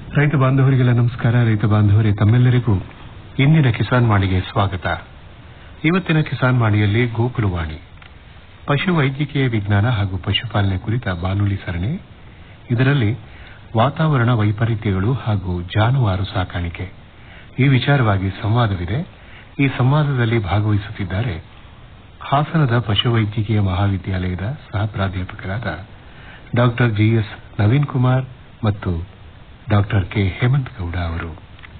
ರೈತ ಬಾಂಧವರಿಗೆಲ್ಲ ನಮಸ್ಕಾರ ರೈತ ಬಾಂಧವರೇ ತಮ್ಮೆಲ್ಲರಿಗೂ ಇಂದಿನ ಕಿಸಾನ್ ವಾಣಿಗೆ ಸ್ವಾಗತ ಇವತ್ತಿನ ಕಿಸಾನ್ ವಾಣಿಯಲ್ಲಿ ಗೋಕುಲವಾಣಿ ಪಶು ವೈದ್ಯಕೀಯ ವಿಜ್ಞಾನ ಹಾಗೂ ಪಶುಪಾಲನೆ ಕುರಿತ ಬಾನುಲಿ ಸರಣಿ ಇದರಲ್ಲಿ ವಾತಾವರಣ ವೈಪರೀತ್ಯಗಳು ಹಾಗೂ ಜಾನುವಾರು ಸಾಕಾಣಿಕೆ ಈ ವಿಚಾರವಾಗಿ ಸಂವಾದವಿದೆ ಈ ಸಂವಾದದಲ್ಲಿ ಭಾಗವಹಿಸುತ್ತಿದ್ದಾರೆ ಹಾಸನದ ಪಶುವೈದ್ಯಕೀಯ ಮಹಾವಿದ್ಯಾಲಯದ ಸಹ ಪ್ರಾಧ್ಯಾಪಕರಾದ ಡಾಕ್ಟರ್ ಜಿಎಸ್ ನವೀನ್ ಕುಮಾರ್ ಮತ್ತು ಡಾಕ್ಟರ್ ಕೆ ಹೇಮಂತ್ ಗೌಡ ಅವರು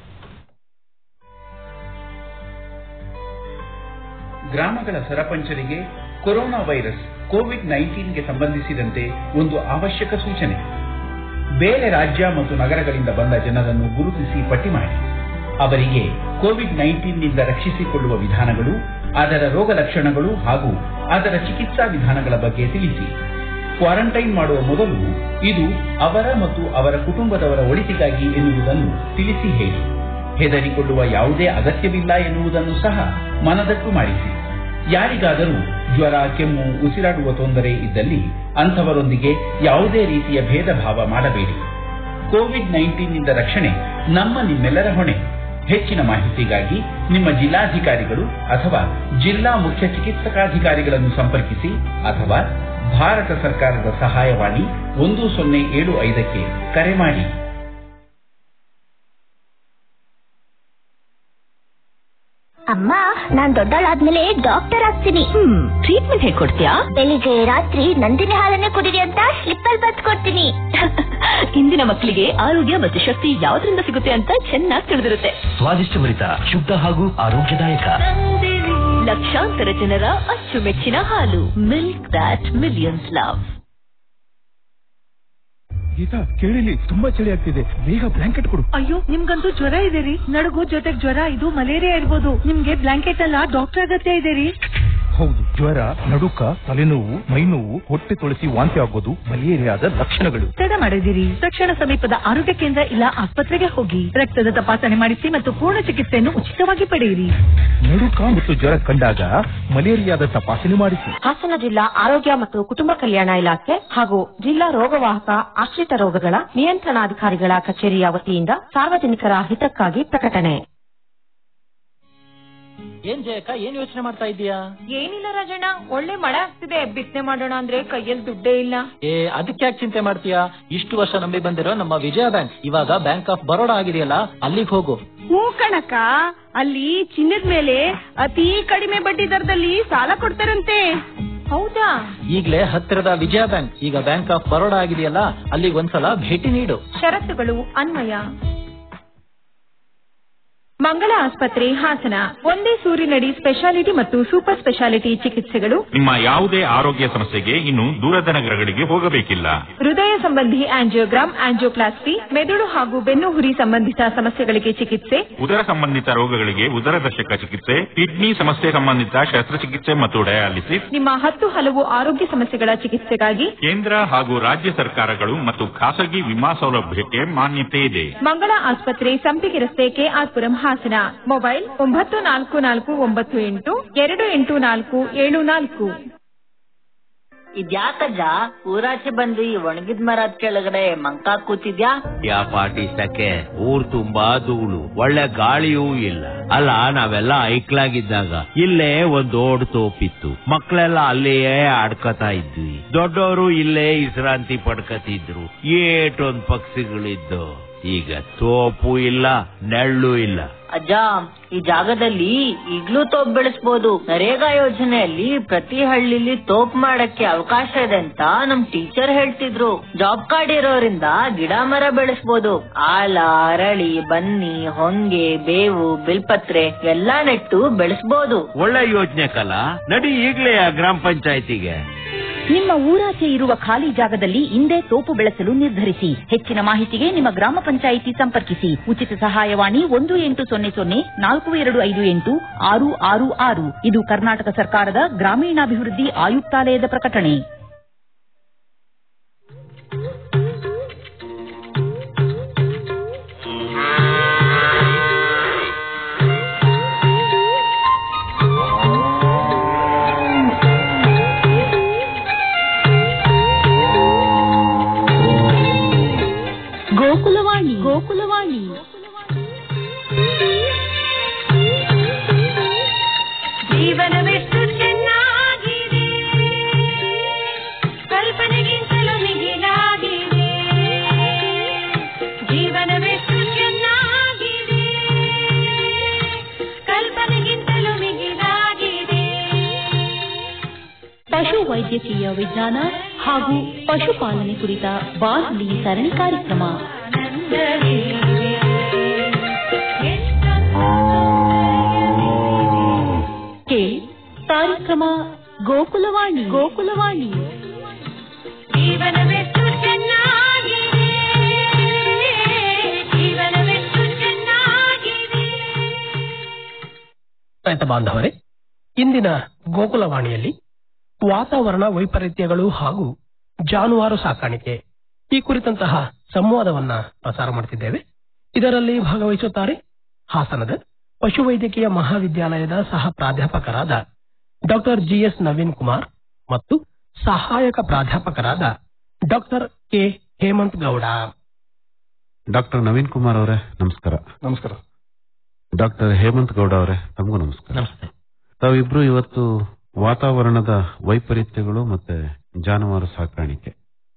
ಗ್ರಾಮಗಳ ಸರಪಂಚರಿಗೆ ಕೊರೋನಾ ವೈರಸ್ ಕೋವಿಡ್ ನೈನ್ಟೀನ್ಗೆ ಸಂಬಂಧಿಸಿದಂತೆ ಒಂದು ಅವಶ್ಯಕ ಸೂಚನೆ ಬೇರೆ ರಾಜ್ಯ ಮತ್ತು ನಗರಗಳಿಂದ ಬಂದ ಜನರನ್ನು ಗುರುತಿಸಿ ಪಟ್ಟಿ ಮಾಡಿ ಅವರಿಗೆ ಕೋವಿಡ್ ನೈನ್ಟೀನ್ನಿಂದ ರಕ್ಷಿಸಿಕೊಳ್ಳುವ ವಿಧಾನಗಳು ಅದರ ರೋಗ ಲಕ್ಷಣಗಳು ಹಾಗೂ ಅದರ ಚಿಕಿತ್ಸಾ ವಿಧಾನಗಳ ಬಗ್ಗೆ ತಿಳಿಸಿ ಕ್ವಾರಂಟೈನ್ ಮಾಡುವ ಮೊದಲು ಇದು ಅವರ ಮತ್ತು ಅವರ ಕುಟುಂಬದವರ ಒಳಿತಿಗಾಗಿ ಎನ್ನುವುದನ್ನು ತಿಳಿಸಿ ಹೇಳಿ ಹೆದರಿಕೊಳ್ಳುವ ಯಾವುದೇ ಅಗತ್ಯವಿಲ್ಲ ಎನ್ನುವುದನ್ನು ಸಹ ಮನದಟ್ಟು ಮಾಡಿಸಿ ಯಾರಿಗಾದರೂ ಜ್ವರ ಕೆಮ್ಮು ಉಸಿರಾಡುವ ತೊಂದರೆ ಇದ್ದಲ್ಲಿ ಅಂಥವರೊಂದಿಗೆ ಯಾವುದೇ ರೀತಿಯ ಭೇದ ಭಾವ ಮಾಡಬೇಡಿ ಕೋವಿಡ್ ನೈನ್ಟೀನ್ನಿಂದ ರಕ್ಷಣೆ ನಮ್ಮ ನಿಮ್ಮೆಲ್ಲರ ಹೊಣೆ ಹೆಚ್ಚಿನ ಮಾಹಿತಿಗಾಗಿ ನಿಮ್ಮ ಜಿಲ್ಲಾಧಿಕಾರಿಗಳು ಅಥವಾ ಜಿಲ್ಲಾ ಮುಖ್ಯ ಚಿಕಿತ್ಸಕಾಧಿಕಾರಿಗಳನ್ನು ಸಂಪರ್ಕಿಸಿ ಅಥವಾ ಭಾರತ ಸರ್ಕಾರದ ಸಹಾಯವಾಣಿ ಒಂದು ಸೊನ್ನೆ ಏಳು ಐದಕ್ಕೆ ಕರೆ ಮಾಡಿ ಅಮ್ಮ ನಾನ್ ದೊಡ್ಡವಳಾದ್ಮೇಲೆ ಡಾಕ್ಟರ್ ಆಗ್ತೀನಿ ಹ್ಮ್ ಟ್ರೀಟ್ಮೆಂಟ್ ಹೇಗ್ ಕೊಡ್ತೀಯಾ ಬೆಳಿಗ್ಗೆ ರಾತ್ರಿ ನಂದಿನಿ ಹಾಲನ್ನೇ ಕುಡಿರಿ ಅಂತ ಸ್ಲಿಪ್ಪಲ್ ಬತ್ ಕೊಡ್ತೀನಿ ಇಂದಿನ ಮಕ್ಕಳಿಗೆ ಆರೋಗ್ಯ ಮತ್ತು ಶಕ್ತಿ ಯಾವ್ದ್ರಿಂದ ಸಿಗುತ್ತೆ ಅಂತ ಚೆನ್ನಾಗಿ ತಿಳಿದಿರುತ್ತೆ ಸ್ವಾದಿಷ್ಟಭರಿತ ಶುದ್ಧ ಹಾಗೂ ಆರೋಗ್ಯದಾಯಕ ಲಕ್ಷಾಂತರ ಜನರ ಅಚ್ಚುಮೆಚ್ಚಿನ ಹಾಲು milk that millions love Geeta ಕೇಳಿಲಿ ತುಂಬಾ ಚಳಿ ಆಗ್ತಿದೆ ಬೇಗ ಬ್ಲಾಂಕೆಟ್ ಕೊಡು ಅಯ್ಯೋ ನಿಮ್ಗಂತೂ ಜ್ವರ ಇದೆ ರೀ ನಡುಗು ಜೊತೆಗ್ ಜ್ವರ ಇದು ಮಲೇರಿಯಾ ಇರ್ಬೋದು ನಿಮ್ಗೆ ಬ್ಲಾಂಕೆಟ್ ಅಲ್ಲ ಡಾಕ್ಟರ್ ಅಗತ್ಯ ಇದೆ ರೀ ಹೌದು ಜ್ವರ ನಡುಕ ತಲೆನೋವು ಮೈನೋವು ಹೊಟ್ಟೆ ತೊಳಸಿ ವಾಂತಿ ಆಗೋದು ಮಲೇರಿಯಾದ ಲಕ್ಷಣಗಳು ತಡ ಮಾಡಿದಿರಿ ತಕ್ಷಣ ಸಮೀಪದ ಆರೋಗ್ಯ ಕೇಂದ್ರ ಇಲ್ಲ ಆಸ್ಪತ್ರೆಗೆ ಹೋಗಿ ರಕ್ತದ ತಪಾಸಣೆ ಮಾಡಿಸಿ ಮತ್ತು ಪೂರ್ಣ ಚಿಕಿತ್ಸೆಯನ್ನು ಉಚಿತವಾಗಿ ಪಡೆಯಿರಿ ನಡುಕ ಮತ್ತು ಜ್ವರ ಕಂಡಾಗ ಮಲೇರಿಯಾದ ತಪಾಸಣೆ ಮಾಡಿಸಿ ಹಾಸನ ಜಿಲ್ಲಾ ಆರೋಗ್ಯ ಮತ್ತು ಕುಟುಂಬ ಕಲ್ಯಾಣ ಇಲಾಖೆ ಹಾಗೂ ಜಿಲ್ಲಾ ರೋಗವಾಹಕ ಆಶ್ರಿತ ರೋಗಗಳ ನಿಯಂತ್ರಣಾಧಿಕಾರಿಗಳ ಕಚೇರಿಯ ವತಿಯಿಂದ ಸಾರ್ವಜನಿಕರ ಹಿತಕ್ಕಾಗಿ ಪ್ರಕಟಣೆ ಏನ್ ಜಯಕ್ಕ ಏನ್ ಯೋಚನೆ ಮಾಡ್ತಾ ಇದೀಯಾ ಏನಿಲ್ಲ ರಾಜಣ್ಣ ಒಳ್ಳೆ ಮಳೆ ಆಗ್ತಿದೆ ಬಿತ್ತನೆ ಮಾಡೋಣ ಅಂದ್ರೆ ಕೈಯಲ್ಲಿ ದುಡ್ಡೇ ಇಲ್ಲ ಏ ಅದಕ್ಕೆ ಯಾಕೆ ಚಿಂತೆ ಮಾಡ್ತೀಯಾ ಇಷ್ಟು ವರ್ಷ ನಂಬಿ ಬಂದಿರೋ ನಮ್ಮ ವಿಜಯ ಬ್ಯಾಂಕ್ ಇವಾಗ ಬ್ಯಾಂಕ್ ಆಫ್ ಬರೋಡಾ ಆಗಿದೆಯಲ್ಲ ಅಲ್ಲಿಗೆ ಹೋಗು ಹ್ಞೂ ಕಣಕ್ಕ ಅಲ್ಲಿ ಚಿನ್ನದ ಮೇಲೆ ಅತಿ ಕಡಿಮೆ ಬಡ್ಡಿ ದರದಲ್ಲಿ ಸಾಲ ಕೊಡ್ತಾರಂತೆ ಹೌದಾ ಈಗ್ಲೇ ಹತ್ತಿರದ ವಿಜಯ ಬ್ಯಾಂಕ್ ಈಗ ಬ್ಯಾಂಕ್ ಆಫ್ ಬರೋಡಾ ಆಗಿದೆಯಲ್ಲ ಅಲ್ಲಿಗೆ ಒಂದ್ಸಲ ಭೇಟಿ ನೀಡು ಷರತ್ತುಗಳು ಅನ್ವಯ ಮಂಗಳ ಆಸ್ಪತ್ರೆ ಹಾಸನ ಒಂದೇ ಸೂರಿನಡಿ ಸ್ಪೆಷಾಲಿಟಿ ಮತ್ತು ಸೂಪರ್ ಸ್ಪೆಷಾಲಿಟಿ ಚಿಕಿತ್ಸೆಗಳು ನಿಮ್ಮ ಯಾವುದೇ ಆರೋಗ್ಯ ಸಮಸ್ಯೆಗೆ ಇನ್ನು ದೂರದ ನಗರಗಳಿಗೆ ಹೋಗಬೇಕಿಲ್ಲ ಹೃದಯ ಸಂಬಂಧಿ ಆಂಜಿಯೋಗ್ರಾಮ್ ಆಂಜಿಯೋಪ್ಲಾಸ್ಟಿ ಮೆದುಳು ಹಾಗೂ ಬೆನ್ನು ಹುರಿ ಸಂಬಂಧಿತ ಸಮಸ್ಯೆಗಳಿಗೆ ಚಿಕಿತ್ಸೆ ಉದರ ಸಂಬಂಧಿತ ರೋಗಗಳಿಗೆ ಉದರದರ್ಶಕ ಚಿಕಿತ್ಸೆ ಕಿಡ್ನಿ ಸಮಸ್ಯೆ ಸಂಬಂಧಿತ ಶಸ್ತ್ರಚಿಕಿತ್ಸೆ ಮತ್ತು ಡಯಾಲಿಸಿಸ್ ನಿಮ್ಮ ಹತ್ತು ಹಲವು ಆರೋಗ್ಯ ಸಮಸ್ಯೆಗಳ ಚಿಕಿತ್ಸೆಗಾಗಿ ಕೇಂದ್ರ ಹಾಗೂ ರಾಜ್ಯ ಸರ್ಕಾರಗಳು ಮತ್ತು ಖಾಸಗಿ ವಿಮಾ ಸೌಲಭ್ಯಕ್ಕೆ ಮಾನ್ಯತೆ ಇದೆ ಮಂಗಳ ಆಸ್ಪತ್ರೆ ಸಂಪಿಗೆ ರಸ್ತೆ ಕೆಆರ್ಪುರಂ ಹಾಸನ ಮೊಬೈಲ್ ಒಂಬತ್ತು ನಾಲ್ಕು ನಾಲ್ಕು ಒಂಬತ್ತು ಎಂಟು ಎರಡು ಎಂಟು ನಾಲ್ಕು ಏಳು ನಾಲ್ಕು ಇದ್ಯಾಕಜ್ಜ ಊರಾಚೆ ಬಂದು ಈ ಒಣಗಿದ ಮರದ ಕೆಳಗಡೆ ಮಂಕ ಕೂತಿದ್ಯಾ ಯಾ ಪಾಟಿ ಸಕೆ ಊರ್ ತುಂಬಾ ಧೂಳು ಒಳ್ಳೆ ಗಾಳಿಯೂ ಇಲ್ಲ ಅಲ್ಲ ನಾವೆಲ್ಲ ಐಕ್ಲಾಗಿದ್ದಾಗ ಇಲ್ಲೇ ಒಂದ್ ದೊಡ್ಡ ತೋಪಿತ್ತು ಮಕ್ಳೆಲ್ಲ ಅಲ್ಲಿಯೇ ಆಡ್ಕತಾ ಇದ್ವಿ ದೊಡ್ಡವರು ಇಲ್ಲೇ ವಿಶ್ರಾಂತಿ ಪಡ್ಕತಿದ್ರು ಏಟೊಂದ್ ಪಕ್ಷಿಗಳಿದ್ದು ಈಗ ತೋಪು ಇಲ್ಲ ನೆಳ್ಳು ಇಲ್ಲ ಅಜ್ಜ ಈ ಜಾಗದಲ್ಲಿ ಈಗ್ಲೂ ತೋಪ್ ಬೆಳೆಸ್ಬೋದು ನರೇಗಾ ಯೋಜನೆಯಲ್ಲಿ ಪ್ರತಿ ಹಳ್ಳಿಲಿ ತೋಪ್ ಮಾಡಕ್ಕೆ ಅವಕಾಶ ಇದೆ ಅಂತ ನಮ್ ಟೀಚರ್ ಹೇಳ್ತಿದ್ರು ಜಾಬ್ ಕಾರ್ಡ್ ಇರೋರಿಂದ ಗಿಡ ಮರ ಬೆಳೆಸ್ಬೋದು ಆಲ ಅರಳಿ ಬನ್ನಿ ಹೊಂಗೆ ಬೇವು ಬಿಲ್ಪತ್ರೆ ಎಲ್ಲಾ ನೆಟ್ಟು ಬೆಳೆಸ್ಬೋದು ಒಳ್ಳೆ ಯೋಜನೆ ಕಲ ನಡಿ ಈಗ್ಲೇ ಆ ಗ್ರಾಮ ಪಂಚಾಯತಿಗೆ ನಿಮ್ಮ ಊರಾಚೆ ಇರುವ ಖಾಲಿ ಜಾಗದಲ್ಲಿ ಇಂದೇ ತೋಪು ಬೆಳೆಸಲು ನಿರ್ಧರಿಸಿ ಹೆಚ್ಚಿನ ಮಾಹಿತಿಗೆ ನಿಮ್ಮ ಗ್ರಾಮ ಪಂಚಾಯಿತಿ ಸಂಪರ್ಕಿಸಿ ಉಚಿತ ಸಹಾಯವಾಣಿ ಒಂದು ಎಂಟು ಸೊನ್ನೆ ಸೊನ್ನೆ ನಾಲ್ಕು ಎರಡು ಐದು ಎಂಟು ಆರು ಆರು ಆರು ಇದು ಕರ್ನಾಟಕ ಸರ್ಕಾರದ ಗ್ರಾಮೀಣಾಭಿವೃದ್ಧಿ ಆಯುಕ್ತಾಲಯದ ಪ್ರಕಟಣೆ ಗೋಕುಲವಾಣಿ ಗೋಕುಲವಾಣಿ ಪಶು ವೈದ್ಯಕೀಯ ವಿಜ್ಞಾನ ಹಾಗೂ ಪಶುಪಾಲನೆ ಕುರಿತ ಬಾನುಲಿ ಸರಣಿ ಕಾರ್ಯಕ್ರಮ ಕೇಳಿ ಕಾರ್ಯಕ್ರಮ ಗೋಕುಲವಾಣಿ ಗೋಕುಲವಾಣಿ ಜೀವನವೆಷ್ಟು ಚೆನ್ನಾಗಿದೆ ಜೀವನವೆಷ್ಟು ಚೆನ್ನಾಗಿದೆ ರೈತ ಬಾಂಧವರೇ ಇಂದಿನ ಗೋಕುಲವಾಣಿಯಲ್ಲಿ ವಾತಾವರಣ ವೈಪರೀತ್ಯಗಳು ಹಾಗೂ ಜಾನುವಾರು ಸಾಕಾಣಿಕೆ ಈ ಕುರಿತಂತಹ ಸಂವಾದವನ್ನ ಪ್ರಸಾರ ಮಾಡುತ್ತಿದ್ದೇವೆ ಇದರಲ್ಲಿ ಭಾಗವಹಿಸುತ್ತಾರೆ ಹಾಸನದ ಪಶುವೈದ್ಯಕೀಯ ಮಹಾವಿದ್ಯಾಲಯದ ಸಹ ಪ್ರಾಧ್ಯಾಪಕರಾದ ಡಾಕ್ಟರ್ ಜಿಎಸ್ ನವೀನ್ ಕುಮಾರ್ ಮತ್ತು ಸಹಾಯಕ ಪ್ರಾಧ್ಯಾಪಕರಾದ doctor K Hemanth Gowda doctor Naveen Kumar ಅವರೇ ನಮಸ್ಕಾರ ನಮಸ್ಕಾರ ಡಾಕ್ಟರ್ ಹೇಮಂತ್ ಗೌಡ ಅವರೇ ತಮಗೂ ನಮಸ್ಕಾರ ನಮಸ್ತೆ ತಾವಿಬ್ರು ಇವತ್ತು ವಾತಾವರಣದ ವೈಪರೀತ್ಯಗಳು ಮತ್ತೆ ಜಾನುವಾರು ಸಾಕಾಣಿಕೆ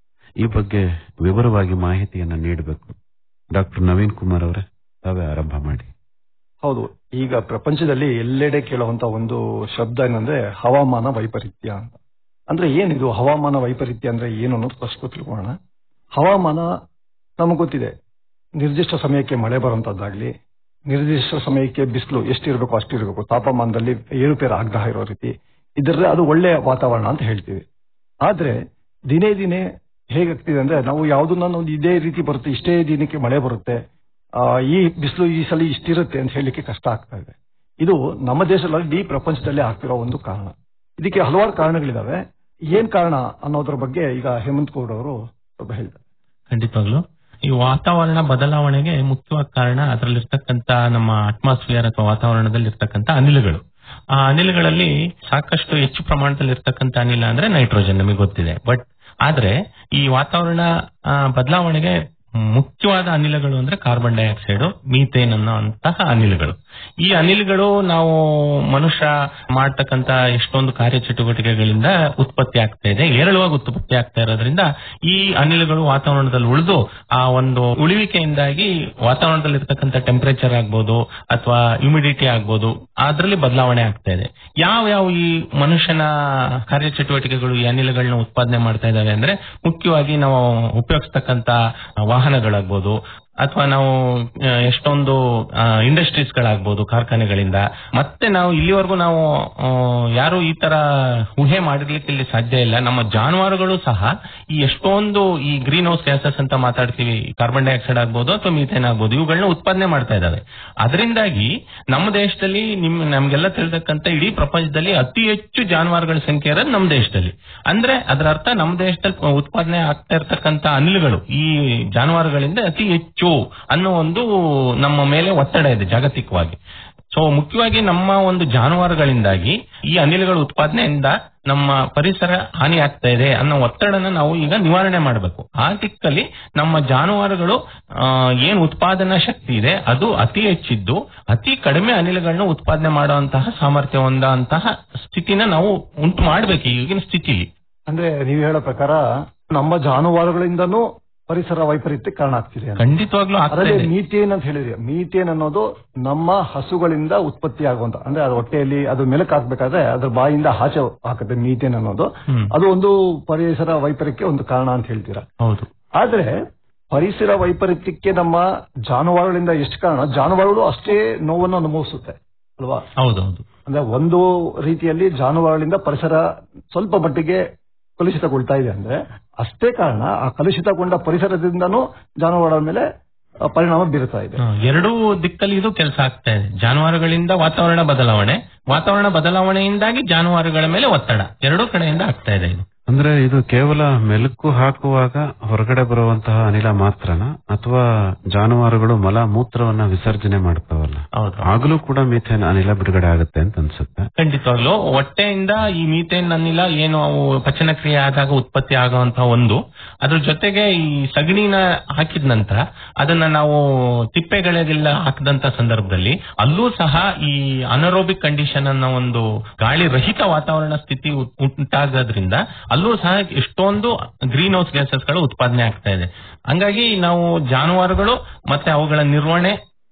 ಈ ಬಗ್ಗೆ ವಿವರವಾಗಿ ಮಾಹಿತಿಯನ್ನ ನೀಡಬೇಕು ಡಾಕ್ಟರ್ ನವೀನ್ ಕುಮಾರ್ ಅವರೇ ತಾವೇ ಆರಂಭ ಮಾಡಿ ಹೌದು ಈಗ ಪ್ರಪಂಚದಲ್ಲಿ ಎಲ್ಲೆಡೆ ಕೇಳುವಂತ ಒಂದು ಶಬ್ದ ಏನಂದ್ರೆ ಹವಾಮಾನ ವೈಪರೀತ್ಯ ಅಂತ ಅಂದ್ರೆ ಏನಿದು ಹವಾಮಾನ ವೈಪರೀತ್ಯ ಅಂದ್ರೆ ಏನು ಅನ್ನೋದು ಫಸ್ಟ್ ತಿಳ್ಕೊಳ್ಳೋಣ ಹವಾಮಾನ ನಮಗೆ ಗೊತ್ತಿದೆ ನಿರ್ದಿಷ್ಟ ಸಮಯಕ್ಕೆ ಮಳೆ ಬರುವಂತದ್ದಾಗ್ಲಿ ನಿರ್ದಿಷ್ಟ ಸಮಯಕ್ಕೆ ಬಿಸಿಲು ಎಷ್ಟಿರಬೇಕು ಅಷ್ಟಿರಬೇಕು ತಾಪಮಾನದಲ್ಲಿ ಏರುಪೇರು ಆಗದ ಇರೋ ರೀತಿ ಇದರ ಅದು ಒಳ್ಳೆಯ ವಾತಾವರಣ ಅಂತ ಹೇಳ್ತೀವಿ ಆದ್ರೆ ದಿನೇ ದಿನೇ ಹೇಗಾಗ್ತಿದೆ ಅಂದ್ರೆ ನಾವು ಯಾವುದನ್ನ ಒಂದು ಇದೇ ರೀತಿ ಬರುತ್ತೆ ಇಷ್ಟೇ ದಿನಕ್ಕೆ ಮಳೆ ಬರುತ್ತೆ ಆ, ಈ ಬಿಸಿಲು ಈ ಸಲ ಇಷ್ಟಿರುತ್ತೆ ಅಂತ ಹೇಳಲಿಕ್ಕೆ ಕಷ್ಟ ಆಗ್ತಾ ಇದೆ ಇದು ನಮ್ಮ ದೇಶದಲ್ಲಿ ಇಡೀ ಪ್ರಪಂಚದಲ್ಲಿ ಆಗ್ತಿರೋ ಒಂದು ಕಾರಣ ಇದಕ್ಕೆ ಹಲವಾರು ಕಾರಣಗಳಿದಾವೆ ಏನ್ ಕಾರಣ ಅನ್ನೋದ್ರ ಬಗ್ಗೆ ಈಗ ಹೇಮಂತ್ ಗೌಡ್ ಅವರು ಸ್ವಲ್ಪ ಹೇಳ್ತಾರೆ ಖಂಡಿತವಾಗ್ಲು ಈ ವಾತಾವರಣ ಬದಲಾವಣೆಗೆ ಮುಖ್ಯವಾದ ಕಾರಣ ಅದರಲ್ಲಿರ್ತಕ್ಕಂತ ನಮ್ಮ ಅಟ್ಮಾಸ್ಫಿಯರ್ ಅಥವಾ ವಾತಾವರಣದಲ್ಲಿ ಇರ್ತಕ್ಕಂತ ಅನಿಲಗಳು ಆ ಅನಿಲಗಳಲ್ಲಿ ಸಾಕಷ್ಟು ಹೆಚ್ಚು ಪ್ರಮಾಣದಲ್ಲಿ ಇರ್ತಕ್ಕಂತ ಅನಿಲ ಅಂದ್ರೆ ನೈಟ್ರೋಜನ್ ನಮಗೆ ಗೊತ್ತಿದೆ ಬಟ್ ಆದ್ರೆ ಈ ವಾತಾವರಣ ಆ, ಬದಲಾವಣೆಗೆ ಮುಖ್ಯವಾದ ಅನಿಲಗಳು ಅಂದ್ರೆ ಕಾರ್ಬನ್ ಡೈಆಕ್ಸೈಡ್ ಮೀಥೇನ್ ಅನ್ನೋ ಅಂತಹ ಅನಿಲಗಳು ಈ ಅನಿಲಗಳು ನಾವು ಮನುಷ್ಯ ಮಾಡ್ತಕ್ಕಂತ ಎಷ್ಟೊಂದು ಕಾರ್ಯಚಟುವಟಿಕೆಗಳಿಂದ ಉತ್ಪತ್ತಿ ಆಗ್ತಾ ಇದೆ ಏರಳವಾಗಿ ಉತ್ಪತ್ತಿ ಆಗ್ತಾ ಇರೋದ್ರಿಂದ ಈ ಅನಿಲಗಳು ವಾತಾವರಣದಲ್ಲಿ ಉಳಿದು ಆ ಒಂದು ಉಳಿವಿಕೆಯಿಂದಾಗಿ ವಾತಾವರಣದಲ್ಲಿ ಇರ್ತಕ್ಕಂಥ ಟೆಂಪರೇಚರ್ ಆಗ್ಬೋದು ಅಥವಾ ಹ್ಯುಮಿಡಿಟಿ ಆಗ್ಬೋದು ಅದರಲ್ಲಿ ಬದಲಾವಣೆ ಆಗ್ತಾ ಇದೆ ಯಾವ ಯಾವ ಈ ಮನುಷ್ಯನ ಕಾರ್ಯಚಟುವಟಿಕೆಗಳು ಈ ಅನಿಲಗಳನ್ನ ಉತ್ಪಾದನೆ ಮಾಡ್ತಾ ಇದಾವೆ ಅಂದ್ರೆ ಮುಖ್ಯವಾಗಿ ನಾವು ಉಪಯೋಗಿಸ್ತಕ್ಕಂತ ವಾಹನಗಳಾಗ್ಬೋದು ಅಥವಾ ನಾವು ಆ, ಎಷ್ಟೊಂದು ಇಂಡಸ್ಟ್ರೀಸ್ ಗಳಾಗ್ಬೋದು ಕಾರ್ಖಾನೆಗಳಿಂದ ಮತ್ತೆ ನಾವು ಇಲ್ಲಿವರೆಗೂ ನಾವು ಆ, ಯಾರು ಈ ತರ ಊಹೆ ಮಾಡಿರ್ಲಿಕ್ಕೆ ಇಲ್ಲಿ ಸಾಧ್ಯ ಇಲ್ಲ ನಮ್ಮ ಜಾನುವಾರುಗಳು ಸಹ ಈ ಎಷ್ಟೊಂದು ಈ ಗ್ರೀನ್ ಹೌಸ್ ಗ್ಯಾಸಸ್ ಅಂತ ಮಾತಾಡ್ತೀವಿ ಕಾರ್ಬನ್ ಡೈಆಕ್ಸೈಡ್ ಆಗ್ಬೋದು ಅಥವಾ ಮೀಥೇನ್ ಆಗ್ಬೋದು ಇವುಗಳನ್ನ ಉತ್ಪಾದನೆ ಮಾಡ್ತಾ ಇದಾವೆ ಅದರಿಂದಾಗಿ ನಮ್ಮ ದೇಶದಲ್ಲಿ ನಿಮ್ ನಮ್ಗೆಲ್ಲ ತಿಳಿದಕ್ಕಂತ ಇಡೀ ಪ್ರಪಂಚದಲ್ಲಿ ಅತಿ ಹೆಚ್ಚು ಜಾನುವಾರುಗಳ ಸಂಖ್ಯೆ ಇರೋದು ನಮ್ಮ ದೇಶದಲ್ಲಿ ಅಂದ್ರೆ ಅದರ ಅರ್ಥ ನಮ್ಮ ದೇಶದಲ್ಲಿ ಉತ್ಪಾದನೆ ಆಗ್ತಾ ಇರ್ತಕ್ಕಂತ ಅನಿಲಗಳು ಈ ಜಾನುವಾರುಗಳಿಂದ ಅತಿ ಹೆಚ್ಚು ಅನ್ನೋ ಒಂದು ನಮ್ಮ ಮೇಲೆ ಒತ್ತಡ ಇದೆ ಜಾಗತಿಕವಾಗಿ ಸೊ ಮುಖ್ಯವಾಗಿ ನಮ್ಮ ಒಂದು ಜಾನುವಾರುಗಳಿಂದಾಗಿ ಈ ಅನಿಲಗಳ ಉತ್ಪಾದನೆಯಿಂದ ನಮ್ಮ ಪರಿಸರ ಹಾನಿ ಆಗ್ತಾ ಇದೆ ಅನ್ನೋ ಒತ್ತಡನ ನಾವು ಈಗ ನಿವಾರಣೆ ಮಾಡಬೇಕು ಆ ದಿಕ್ಕಲ್ಲಿ ನಮ್ಮ ಜಾನುವಾರುಗಳು ಆ, ಏನ್ ಉತ್ಪಾದನಾ ಶಕ್ತಿ ಇದೆ ಅದು ಅತಿ ಹೆಚ್ಚಿದ್ದು ಅತಿ ಕಡಿಮೆ ಅನಿಲಗಳನ್ನ ಉತ್ಪಾದನೆ ಮಾಡುವಂತಹ ಸಾಮರ್ಥ್ಯ ಹೊಂದಂತಹ ಸ್ಥಿತಿನ ನಾವು ಉಂಟು ಮಾಡ್ಬೇಕು ಈಗಿನ ಸ್ಥಿತಿಲಿ ಅಂದ್ರೆ ನೀವು ಹೇಳೋ ಪ್ರಕಾರ ನಮ್ಮ ಜಾನುವಾರುಗಳಿಂದನೂ ಪರಿಸರ ವೈಪರೀತ್ಯಕ್ಕೆ ಕಾರಣ ಆಗ್ತಿದೆ ಅಂತ. ಖಂಡಿತವಾಗ್ಲೂ ಆಗ್ತಾ ಅದರಲ್ಲಿ ಇದೆ. ಮೀಥೇನ್ ಅಂತ ಹೇಳಿದ್ರಿ ಮೀಥೇನ್ ಅನ್ನೋದು ನಮ್ಮ ಹಸುಗಳಿಂದ ಉತ್ಪತ್ತಿ ಆಗುವಂತ ಅಂದ್ರೆ ಅದು ಹೊಟ್ಟೆಯಲ್ಲಿ ಅದು ಮೆಲಕ್ ಹಾಕ್ಬೇಕಾದ್ರೆ ಅದ್ರ ಬಾಯಿಂದ ಆಚೆ ಹಾಕುತ್ತೆ ಮೀಥೇನ್ ಅನ್ನೋದು ಹ್ಮ್. ಅದು ಒಂದು ಪರಿಸರ ವೈಪರೀತ್ಯಕ್ಕೆ ಒಂದು ಕಾರಣ ಅಂತ ಹೇಳ್ತೀರಾ ಹೌದು ಆದ್ರೆ ಪರಿಸರ ವೈಪರೀತ್ಯಕ್ಕೆ ನಮ್ಮ ಜಾನುವಾರುಗಳಿಂದ ಎಷ್ಟು ಕಾರಣ ಜಾನುವಾರುಗಳು ಅಷ್ಟೇ ನೋವನ್ನು ಅನುಭವಿಸುತ್ತೆ ಅಲ್ವಾ ಹೌದೌದು ಅಂದ್ರೆ ಒಂದು ರೀತಿಯಲ್ಲಿ ಜಾನುವಾರುಗಳಿಂದ ಪರಿಸರ ಸ್ವಲ್ಪ ಮಟ್ಟಿಗೆ ಕಲುಷಿತಗೊಳ್ತಾ ಇದೆ ಅಂದ್ರೆ ಅಷ್ಟೇ ಕಾರಣ ಆ ಕಲುಷಿತಗೊಂಡ ಪರಿಸರದಿಂದನೂ ಜಾನುವಾರುಗಳ ಮೇಲೆ ಆ, ಪರಿಣಾಮ ಬೀರುತ್ತಾ ಇದೆ ಹ, ಎರಡೂ ದಿಕ್ಕಲ್ಲಿ ಇದು ಕೆಲಸ ಆಗ್ತಾ ಇದೆ ಜಾನುವಾರುಗಳಿಂದ ವಾತಾವರಣ ಬದಲಾವಣೆ ವಾತಾವರಣ ಬದಲಾವಣೆಯಿಂದಾಗಿ ಜಾನುವಾರುಗಳ ಮೇಲೆ ಒತ್ತಡ ಎರಡೂ ಕಡೆಯಿಂದ ಆಗ್ತಾ ಇದೆ ಇದು ಅಂದ್ರೆ ಇದು ಕೇವಲ ಮೆಲುಕು ಹಾಕುವಾಗ ಹೊರಗಡೆ ಬರುವಂತಹ ಅನಿಲ ಮಾತ್ರನಾ ಅಥವಾ ಜಾನುವಾರುಗಳು ಮಲ ಮೂತ್ರವನ್ನ ವಿಸರ್ಜನೆ ಮಾಡ್ತಾವಲ್ಲ ಆಗಲೂ ಕೂಡ ಮೀಥೇನ್ ಅನಿಲ ಬಿಡುಗಡೆ ಆಗುತ್ತೆ ಅಂತ ಅನ್ಸುತ್ತೆ ಖಂಡಿತವಾಗ್ಲು ಹೊಟ್ಟೆಯಿಂದ ಈ ಮೀಥೇನ್ ಅನಿಲ ಏನು ಅವು ಪಚನ ಕ್ರಿಯೆ ಆದಾಗ ಉತ್ಪತ್ತಿ ಆಗುವಂತಹ ಒಂದು ಅದ್ರ ಜೊತೆಗೆ ಈ ಸಗಣಿನ ಹಾಕಿದ ನಂತರ ಅದನ್ನ ನಾವು ತಿಪ್ಪೆಗಳಿಗೆಲ್ಲ ಹಾಕಿದಂತ ಸಂದರ್ಭದಲ್ಲಿ ಅಲ್ಲೂ ಸಹ ಈ ಅನರೋಬಿಕ್ ಕಂಡೀಷನ್ ಅನ್ನೋ ಒಂದು ಗಾಳಿ ರಹಿತ ವಾತಾವರಣ ಸ್ಥಿತಿ ಉ- ಉಂಟಾಗೋದ್ರಿಂದ ಅಲ್ಲೂ ಸಹ ಎಷ್ಟೊಂದು ಗ್ರೀನ್ ಹೌಸ್ ಗ್ಯಾಸಸ್ ಗಳು ಉತ್ಪಾದನೆ ಆಗ್ತಾ ಇದೆ ಹಂಗಾಗಿ ನಾವು ಜಾನುವಾರುಗಳು ಮತ್ತೆ ಅವುಗಳ ನಿರ್ವಹಣೆ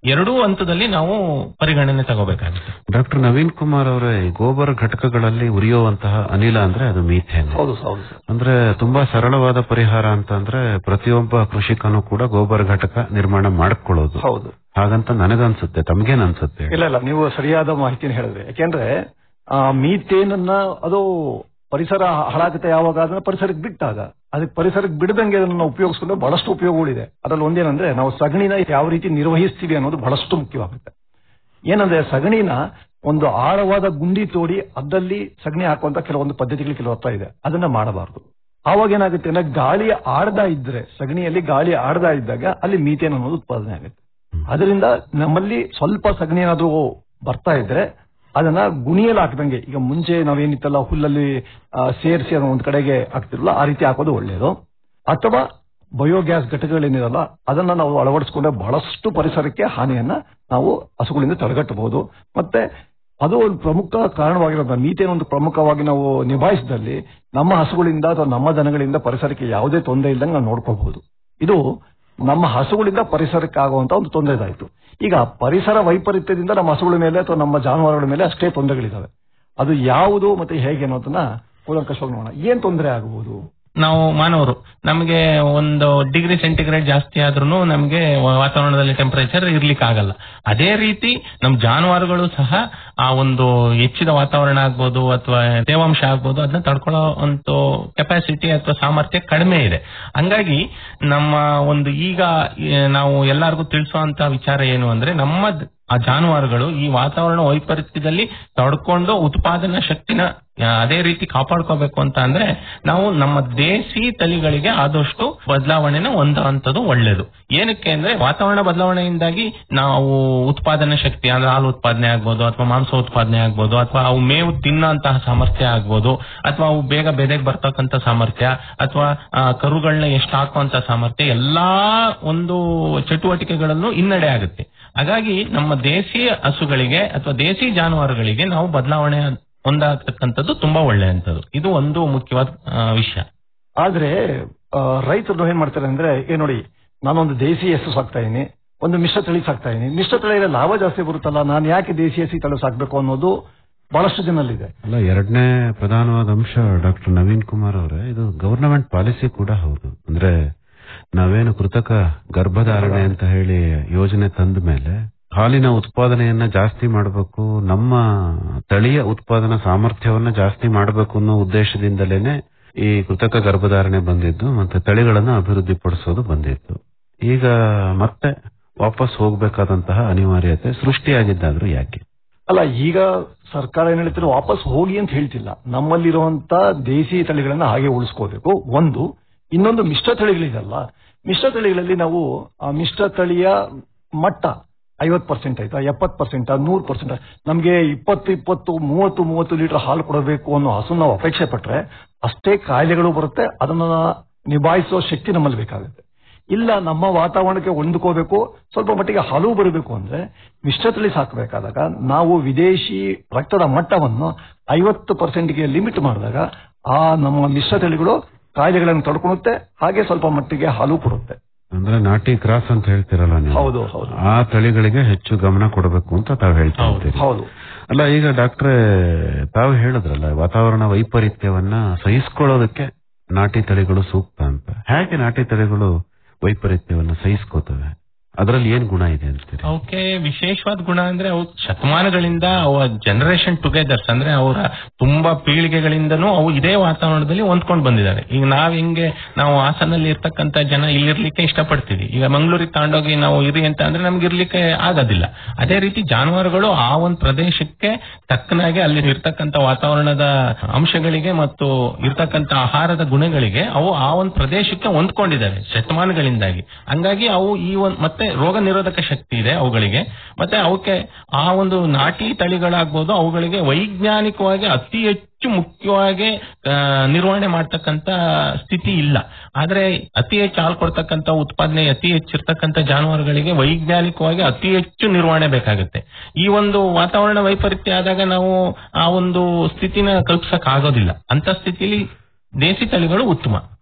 ಎರಡೂ ಹಂತದಲ್ಲಿ ನಾವು ಪರಿಗಣನೆ ತಗೋಬೇಕಾಗುತ್ತೆ ಡಾಕ್ಟರ್ ನವೀನ್ ಕುಮಾರ್ ಅವರೇ ಈ ಗೋಬರ ಘಟಕಗಳಲ್ಲಿ ಉರಿಯುವಂತಹ ಅನಿಲ ಅಂದ್ರೆ ಅದು ಮೀಥೇನ್ ಹೌದು ಹೌದು ಸರ್ ಅಂದ್ರೆ ತುಂಬಾ ಸರಳವಾದ ಪರಿಹಾರ ಅಂತಂದ್ರೆ ಪ್ರತಿಯೊಬ್ಬ ಕೃಷಿಕನು ಕೂಡ ಗೋಬರ ಘಟಕ ನಿರ್ಮಾಣ ಮಾಡ್ಕೊಳ್ಳೋದು ಹೌದು ಹಾಗಂತ ನನಗನ್ಸುತ್ತೆ ತಮ್ಗೇನ್ ಅನ್ಸುತ್ತೆ ಇಲ್ಲ ಇಲ್ಲ ನೀವು ಸರಿಯಾದ ಮಾಹಿತಿನ ಹೇಳಿದ್ರಿ ಯಾಕೆಂದ್ರೆ ಆ ಮೀಥೇನ್ ಅನ್ನ ಅದು ಪರಿಸರ ಹಾಳಾಗುತ್ತೆ ಯಾವಾಗ ಅದನ್ನ ಪರಿಸರಕ್ಕೆ ಬಿಟ್ಟಾಗ ಅದಕ್ಕೆ ಪರಿಸರಕ್ಕೆ ಬಿಡದಂಗೆ ಅದನ್ನ ಉಪಯೋಗಿಸ್ಕೊಂಡ್ರೆ ಬಹಳಷ್ಟು ಉಪಯೋಗಗಳಿದೆ ಅದ್ರಲ್ಲಿ ಒಂದೇನಂದ್ರೆ ನಾವು ಸಗಣಿನ ಯಾವ ರೀತಿ ನಿರ್ವಹಿಸ್ತೀವಿ ಅನ್ನೋದು ಬಹಳಷ್ಟು ಮುಖ್ಯವಾಗುತ್ತೆ ಏನಂದ್ರೆ ಸಗಣಿನ ಒಂದು ಆಳವಾದ ಗುಂಡಿ ತೋಡಿ ಅದ್ರಲ್ಲಿ ಸಗಣಿ ಹಾಕುವಂತ ಕೆಲವೊಂದು ಪದ್ಧತಿಗಳು ಕೆಲವು ಅರ್ಥ ಇದೆ ಅದನ್ನ ಮಾಡಬಾರದು ಆವಾಗ ಏನಾಗುತ್ತೆ ಅಂದ್ರೆ ಗಾಳಿ ಆಡ್ತಾ ಇದ್ರೆ ಸಗಣಿಯಲ್ಲಿ ಗಾಳಿ ಆಡ್ತಾ ಇದ್ದಾಗ ಅಲ್ಲಿ ಮೀಥೇನ್ ಅನ್ನೋದು ಉತ್ಪಾದನೆ ಆಗುತ್ತೆ ಅದರಿಂದ ನಮ್ಮಲ್ಲಿ ಸ್ವಲ್ಪ ಸಗಣಿ ಏನಾದ್ರೂ ಬರ್ತಾ ಇದ್ರೆ ಅದನ್ನ ಗುಣಿಯಲ್ಲಿ ಹಾಕ್ದಂಗೆ ಈಗ ಮುಂಚೆ ನಾವೇನಿತ್ತಲ್ಲ ಹುಲ್ಲಲ್ಲಿ ಸೇರಿಸಿ ಅದನ್ನ ಒಂದ್ ಕಡೆಗೆ ಹಾಕ್ತಿರಲ್ಲ ಆ ರೀತಿ ಹಾಕೋದು ಒಳ್ಳೆಯದು ಅಥವಾ ಬಯೋಗ್ಯಾಸ್ ಘಟಕಗಳೇನಿರಲ್ಲ ಅದನ್ನ ನಾವು ಅಳವಡಿಸಿಕೊಂಡ್ರೆ ಬಹಳಷ್ಟು ಪರಿಸರಕ್ಕೆ ಹಾನಿಯನ್ನ ನಾವು ಹಸುಗಳಿಂದ ತಡೆಗಟ್ಟಬಹುದು ಮತ್ತೆ ಅದು ಒಂದು ಪ್ರಮುಖ ಕಾರಣವಾಗಿರೋದು ಮೀಥೇನ್ ಒಂದು ಪ್ರಮುಖವಾಗಿ ನಾವು ನಿಭಾಯಿಸಿದಲ್ಲಿ ನಮ್ಮ ಹಸುಗಳಿಂದ ಅಥವಾ ನಮ್ಮ ದನಗಳಿಂದ ಪರಿಸರಕ್ಕೆ ಯಾವುದೇ ತೊಂದರೆ ಇಲ್ಲದಂಗೆ ನಾವು ನೋಡ್ಕೋಬಹುದು ಇದು ನಮ್ಮ ಹಸುಗಳಿಂದ ಪರಿಸರಕ್ಕೆ ಆಗುವಂತ ಒಂದು ತೊಂದರೆ ಇದಾಯ್ತು ಈಗ ಪರಿಸರ ವೈಪರೀತ್ಯದಿಂದ ನಮ್ಮ ಹಸುಗಳ ಮೇಲೆ ಅಥವಾ ನಮ್ಮ ಜಾನುವಾರುಗಳ ಮೇಲೆ ಅಷ್ಟೇ ತೊಂದರೆಗಳಿದಾವೆ ಅದು ಯಾವುದು ಮತ್ತೆ ಹೇಗೆ ಅನ್ನೋದನ್ನ ಕೂಲಂಕಷವಾಗಿ ನೋಡೋಣ ಏನ್ ತೊಂದರೆ ಆಗಬಹುದು ನಾವು ಮಾನವರು ನಮಗೆ ಒಂದು ಡಿಗ್ರಿ ಸೆಂಟಿಗ್ರೇಡ್ ಜಾಸ್ತಿ ಆದ್ರೂ ನಮಗೆ ವಾತಾವರಣದಲ್ಲಿ ಟೆಂಪರೇಚರ್ ಇರ್ಲಿಕ್ಕೆ ಆಗಲ್ಲ ಅದೇ ರೀತಿ ನಮ್ಮ ಜಾನುವಾರುಗಳು ಸಹ ಆ ಒಂದು ಹೆಚ್ಚಿದ ವಾತಾವರಣ ಆಗ್ಬೋದು ಅಥವಾ ತೇವಾಂಶ ಆಗ್ಬೋದು ಅದನ್ನ ತಡ್ಕೊಳ್ಳೋ ಒಂದು ಕೆಪಾಸಿಟಿ ಅಥವಾ ಸಾಮರ್ಥ್ಯ ಕಡಿಮೆ ಇದೆ ಹಂಗಾಗಿ ನಮ್ಮ ಒಂದು ಈಗ ಈ, ನಾವು ಎಲ್ಲರಿಗೂ ತಿಳಿಸುವಂತ ವಿಚಾರ ಏನು ಅಂದ್ರೆ ನಮ್ಮ ದ್- ಆ ಜಾನುವಾರುಗಳು ಈ ವಾತಾವರಣ ವೈಪರೀತ್ಯದಲ್ಲಿ ತಡ್ಕೊಂಡು ಉತ್ಪಾದನಾ ಶಕ್ತಿನ ಆ, ಅದೇ ರೀತಿ ಕಾಪಾಡ್ಕೋಬೇಕು ಅಂತ ಅಂದ್ರೆ ನಾವು ನಮ್ಮ ದೇಸಿ ತಳಿಗಳಿಗೆ ಆದಷ್ಟು ಬದಲಾವಣೆನ ಹೊಂದುವಂಥದ್ದು ಒಳ್ಳೇದು ಏನಕ್ಕೆ ಅಂದ್ರೆ ವಾತಾವರಣ ಬದಲಾವಣೆಯಿಂದಾಗಿ ನಾವು ಉತ್ಪಾದನೆ ಶಕ್ತಿ ಅಂದ್ರೆ ಹಾಲು ಉತ್ಪಾದನೆ ಆಗ್ಬೋದು ಅಥವಾ ಮಾಂಸ ಉತ್ಪಾದನೆ ಆಗ್ಬೋದು ಅಥವಾ ಅವು ಮೇವು ತಿನ್ನೋಂತಹ ಸಾಮರ್ಥ್ಯ ಆಗ್ಬೋದು ಅಥವಾ ಅವು ಬೇಗ ಬೆದೆಗೆ ಬರ್ತಕ್ಕಂಥ ಸಾಮರ್ಥ್ಯ ಅಥವಾ ಆ, ಕರುಗಳನ್ನ ಎಷ್ಟು ಹಾಕುವಂತ ಸಾಮರ್ಥ್ಯ ಎಲ್ಲಾ ಒಂದು ಚಟುವಟಿಕೆಗಳಲ್ಲೂ ಹಿನ್ನಡೆ ಆಗುತ್ತೆ ಹಾಗಾಗಿ ನಮ್ಮ ದೇಸಿ ಹಸುಗಳಿಗೆ ಅಥವಾ ದೇಸಿ ಜಾನುವಾರುಗಳಿಗೆ ನಾವು ಬದಲಾವಣೆ ಹೊಂದಾಗ್ತಕ್ಕಂಥದ್ದು ತುಂಬಾ ಒಳ್ಳೆಯಂಥದ್ದು ಇದು ಒಂದು ಮುಖ್ಯವಾದ ಆ, ವಿಷಯ ಆದ್ರೆ ಆ, ರೈತರು ಏನ್ ಮಾಡ್ತಾರೆ ಅಂದ್ರೆ ಏ ನೋಡಿ ನಾನೊಂದು ದೇಸಿ ಹಸು ಸಾಕ್ತಾ ಇದೀನಿ ಒಂದು ಮಿಶ್ರ ತಳಿ ಸಾಕ್ತಾ ಇದೀನಿ ಮಿಶ್ರ ತಳಿಯಲ್ಲಿ ಲಾಭ ಜಾಸ್ತಿ ಬರುತ್ತಲ್ಲ ನಾನು ಯಾಕೆ ದೇಸಿ ಹಸಿ ತಳಿ ಸಾಕ್ಬೇಕು ಅನ್ನೋದು ಬಹಳಷ್ಟು ಜನಲ್ಲಿದೆ ಅಲ್ಲ ಎರಡನೇ ಪ್ರಧಾನವಾದ ಅಂಶ ಡಾಕ್ಟರ್ ನವೀನ್ ಕುಮಾರ್ ಅವರೇ ಇದು ಗವರ್ನಮೆಂಟ್ ಪಾಲಿಸಿ ಕೂಡ ಹೌದು ಅಂದ್ರೆ ನಾವೇನು ಕೃತಕ ಗರ್ಭಧಾರಣೆ ಅಂತ ಹೇಳಿ ಯೋಜನೆ ತಂದ ಮೇಲೆ ಹಾಲಿನ ಉತ್ಪಾದನೆಯನ್ನ ಜಾಸ್ತಿ ಮಾಡಬೇಕು ನಮ್ಮ ತಳಿಯ ಉತ್ಪಾದನಾ ಸಾಮರ್ಥ್ಯವನ್ನ ಜಾಸ್ತಿ ಮಾಡಬೇಕು ಅನ್ನೋ ಉದ್ದೇಶದಿಂದಲೇನೆ ಈ ಕೃತಕ ಗರ್ಭಧಾರಣೆ ಬಂದಿದ್ದು ಮತ್ತೆ ತಳಿಗಳನ್ನ ಅಭಿವೃದ್ಧಿ ಪಡಿಸೋದು ಬಂದಿತ್ತು ಈಗ ಮತ್ತೆ ವಾಪಸ್ ಹೋಗ್ಬೇಕಾದಂತಹ ಅನಿವಾರ್ಯತೆ ಸೃಷ್ಟಿಯಾಗಿದ್ದಾದ್ರೂ ಯಾಕೆ ಅಲ್ಲ ಈಗ ಸರ್ಕಾರ ಏನ್ ಹೇಳ್ತಾರೆ ವಾಪಸ್ ಹೋಗಿ ಅಂತ ಹೇಳ್ತಿಲ್ಲ ನಮ್ಮಲ್ಲಿರುವಂತ ದೇಸಿ ತಳಿಗಳನ್ನ ಹಾಗೆ ಉಳಿಸ್ಕೋಬೇಕು ಒಂದು ಇನ್ನೊಂದು ಮಿಶ್ರ ತಳಿಗಳಿದೆಲ್ಲ ಮಿಶ್ರ ತಳಿಗಳಲ್ಲಿ ನಾವು ಆ ಮಿಶ್ರ ತಳಿಯ ಮಟ್ಟ ಐವತ್ ಪರ್ಸೆಂಟ್ ಆಯ್ತಾ ಎಪ್ಪತ್ ಪರ್ಸೆಂಟ್ ನೂರ್ ಪರ್ಸೆಂಟ್ ನಮ್ಗೆ ಇಪ್ಪತ್ತು ಇಪ್ಪತ್ತು ಮೂವತ್ತು ಮೂವತ್ತು ಲೀಟರ್ ಹಾಲು ಕೊಡಬೇಕು ಅನ್ನೋ ಹಸು ನಾವು ಅಪೇಕ್ಷೆ ಪಟ್ರೆ ಅಷ್ಟೇ ಕಾಯಿಲೆಗಳು ಬರುತ್ತೆ ಅದನ್ನ ನಿಭಾಯಿಸುವ ಶಕ್ತಿ ನಮ್ಮಲ್ಲಿ ಬೇಕಾಗುತ್ತೆ ಇಲ್ಲ ನಮ್ಮ ವಾತಾವರಣಕ್ಕೆ ಹೊಂದ್ಕೋಬೇಕು ಸ್ವಲ್ಪ ಮಟ್ಟಿಗೆ ಹಾಲು ಬರಬೇಕು ಅಂದ್ರೆ ಮಿಶ್ರ ತಳಿ ಸಾಕಬೇಕಾದಾಗ ನಾವು ವಿದೇಶಿ ರಕ್ತದ ಮಟ್ಟವನ್ನು ಐವತ್ತು ಪರ್ಸೆಂಟ್ಗೆ ಲಿಮಿಟ್ ಮಾಡಿದಾಗ ಆ ನಮ್ಮ ಮಿಶ್ರ ತಳಿಗಳು ಕಾಯಿಲೆಗಳನ್ನು ತಡ್ಕೊಳ್ಳುತ್ತೆ ಹಾಗೆ ಸ್ವಲ್ಪ ಮಟ್ಟಿಗೆ ಹಾಲು ಕೊಡುತ್ತೆ ಅಂದ್ರೆ ನಾಟಿ ಕ್ರಾಸ್ ಅಂತ ಹೇಳ್ತಿರಲ್ಲ ನೀವು ಹೌದು ಹೌದು ಆ ತಳಿಗಳಿಗೆ ಹೆಚ್ಚು ಗಮನ ಕೊಡಬೇಕು ಅಂತ ತಾವು ಹೇಳ್ತಾ ಇದ್ದೀರಿ ಹೌದು ಅಲ್ಲ ಈಗ ಡಾಕ್ಟ್ರೆ ತಾವು ಹೇಳಿದ್ರಲ್ಲ ವಾತಾವರಣ ವೈಪರೀತ್ಯವನ್ನ ಸಹಿಸ್ಕೊಳ್ಳೋದಕ್ಕೆ ನಾಟಿ ತಳಿಗಳು ಸೂಕ್ತ ಅಂತ ಹೇಗೆ ನಾಟಿ ತಳಿಗಳು ವೈಪರೀತ್ಯವನ್ನ ಸಹಿಸ್ಕೋತವೆ ಅದರಲ್ಲಿ ಏನ್ ಗುಣ ಇದೆ ಅಂತೀರಿ ಅವಕ್ಕೆ ವಿಶೇಷವಾದ ಗುಣ ಅಂದ್ರೆ ಅವು ಶತಮಾನಗಳಿಂದ ಅವ ಜನರೇಷನ್ ಟುಗೆದರ್ಸ್ ಅಂದ್ರೆ ಅವರ ತುಂಬಾ ಪೀಳಿಗೆಗಳಿಂದನೂ ಅವು ಇದೇ ವಾತಾವರಣದಲ್ಲಿ ಹೊಂದ್ಕೊಂಡು ಬಂದಿದ್ದಾರೆ ಈಗ ನಾವ್ ಹಿಂಗೆ ನಾವು ಹಾಸನಲ್ಲಿ ಇರ್ತಕ್ಕಂತ ಜನ ಇಲ್ಲಿರ್ಲಿಕ್ಕೆ ಇಷ್ಟಪಡ್ತೀವಿ ಈಗ ಮಂಗಳೂರಿಗೆ ತಗೊಂಡೋಗಿ ನಾವು ಇರಿ ಅಂತ ಅಂದ್ರೆ ನಮ್ಗೆ ಇರ್ಲಿಕ್ಕೆ ಆಗೋದಿಲ್ಲ ಅದೇ ರೀತಿ ಜಾನುವಾರುಗಳು ಆ ಒಂದು ಪ್ರದೇಶಕ್ಕೆ ತಕ್ಕನಾಗಿ ಅಲ್ಲಿ ಇರ್ತಕ್ಕಂತ ವಾತಾವರಣದ ಅಂಶಗಳಿಗೆ ಮತ್ತು ಇರ್ತಕ್ಕಂತ ಆಹಾರದ ಗುಣಗಳಿಗೆ ಅವು ಆ ಒಂದು ಪ್ರದೇಶಕ್ಕೆ ಹೊಂದ್ಕೊಂಡಿದ್ದಾವೆ ಶತಮಾನಗಳಿಂದಾಗಿ ಹಂಗಾಗಿ ಅವು ಈ ಒಂದು ಮತ್ತೆ ರೋಗ ನಿರೋಧಕ ಶಕ್ತಿ ಇದೆ ಅವುಗಳಿಗೆ ಮತ್ತೆ ಅವಕ್ಕೆ ಆ ಒಂದು ನಾಟಿ ತಳಿಗಳಾಗ್ಬೋದು ಅವುಗಳಿಗೆ ವೈಜ್ಞಾನಿಕವಾಗಿ ಅತಿ ಹೆಚ್ಚು ಮುಖ್ಯವಾಗಿ ಆ, ನಿರ್ವಹಣೆ ಮಾಡ್ತಕ್ಕಂತ ಸ್ಥಿತಿ ಇಲ್ಲ ಆದ್ರೆ ಅತಿ ಹೆಚ್ಚು ಹಾಲು ಕೊಡ್ತಕ್ಕಂತ ಉತ್ಪಾದನೆ ಅತಿ ಹೆಚ್ಚಿರ್ತಕ್ಕಂತ ಜಾನುವಾರುಗಳಿಗೆ ವೈಜ್ಞಾನಿಕವಾಗಿ ಅತಿ ಹೆಚ್ಚು ನಿರ್ವಹಣೆ ಬೇಕಾಗುತ್ತೆ ಈ ಒಂದು ವಾತಾವರಣ ವೈಪರೀತ್ಯ ಆದಾಗ ನಾವು ಆ ಒಂದು ಸ್ಥಿತಿನ ಕಲ್ಪಿಸಕ್ ಆಗೋದಿಲ್ಲ ಅಂತ ಸ್ಥಿತಿಲಿ ದೇಸಿ ತಳಿಗಳು ಉತ್ತಮ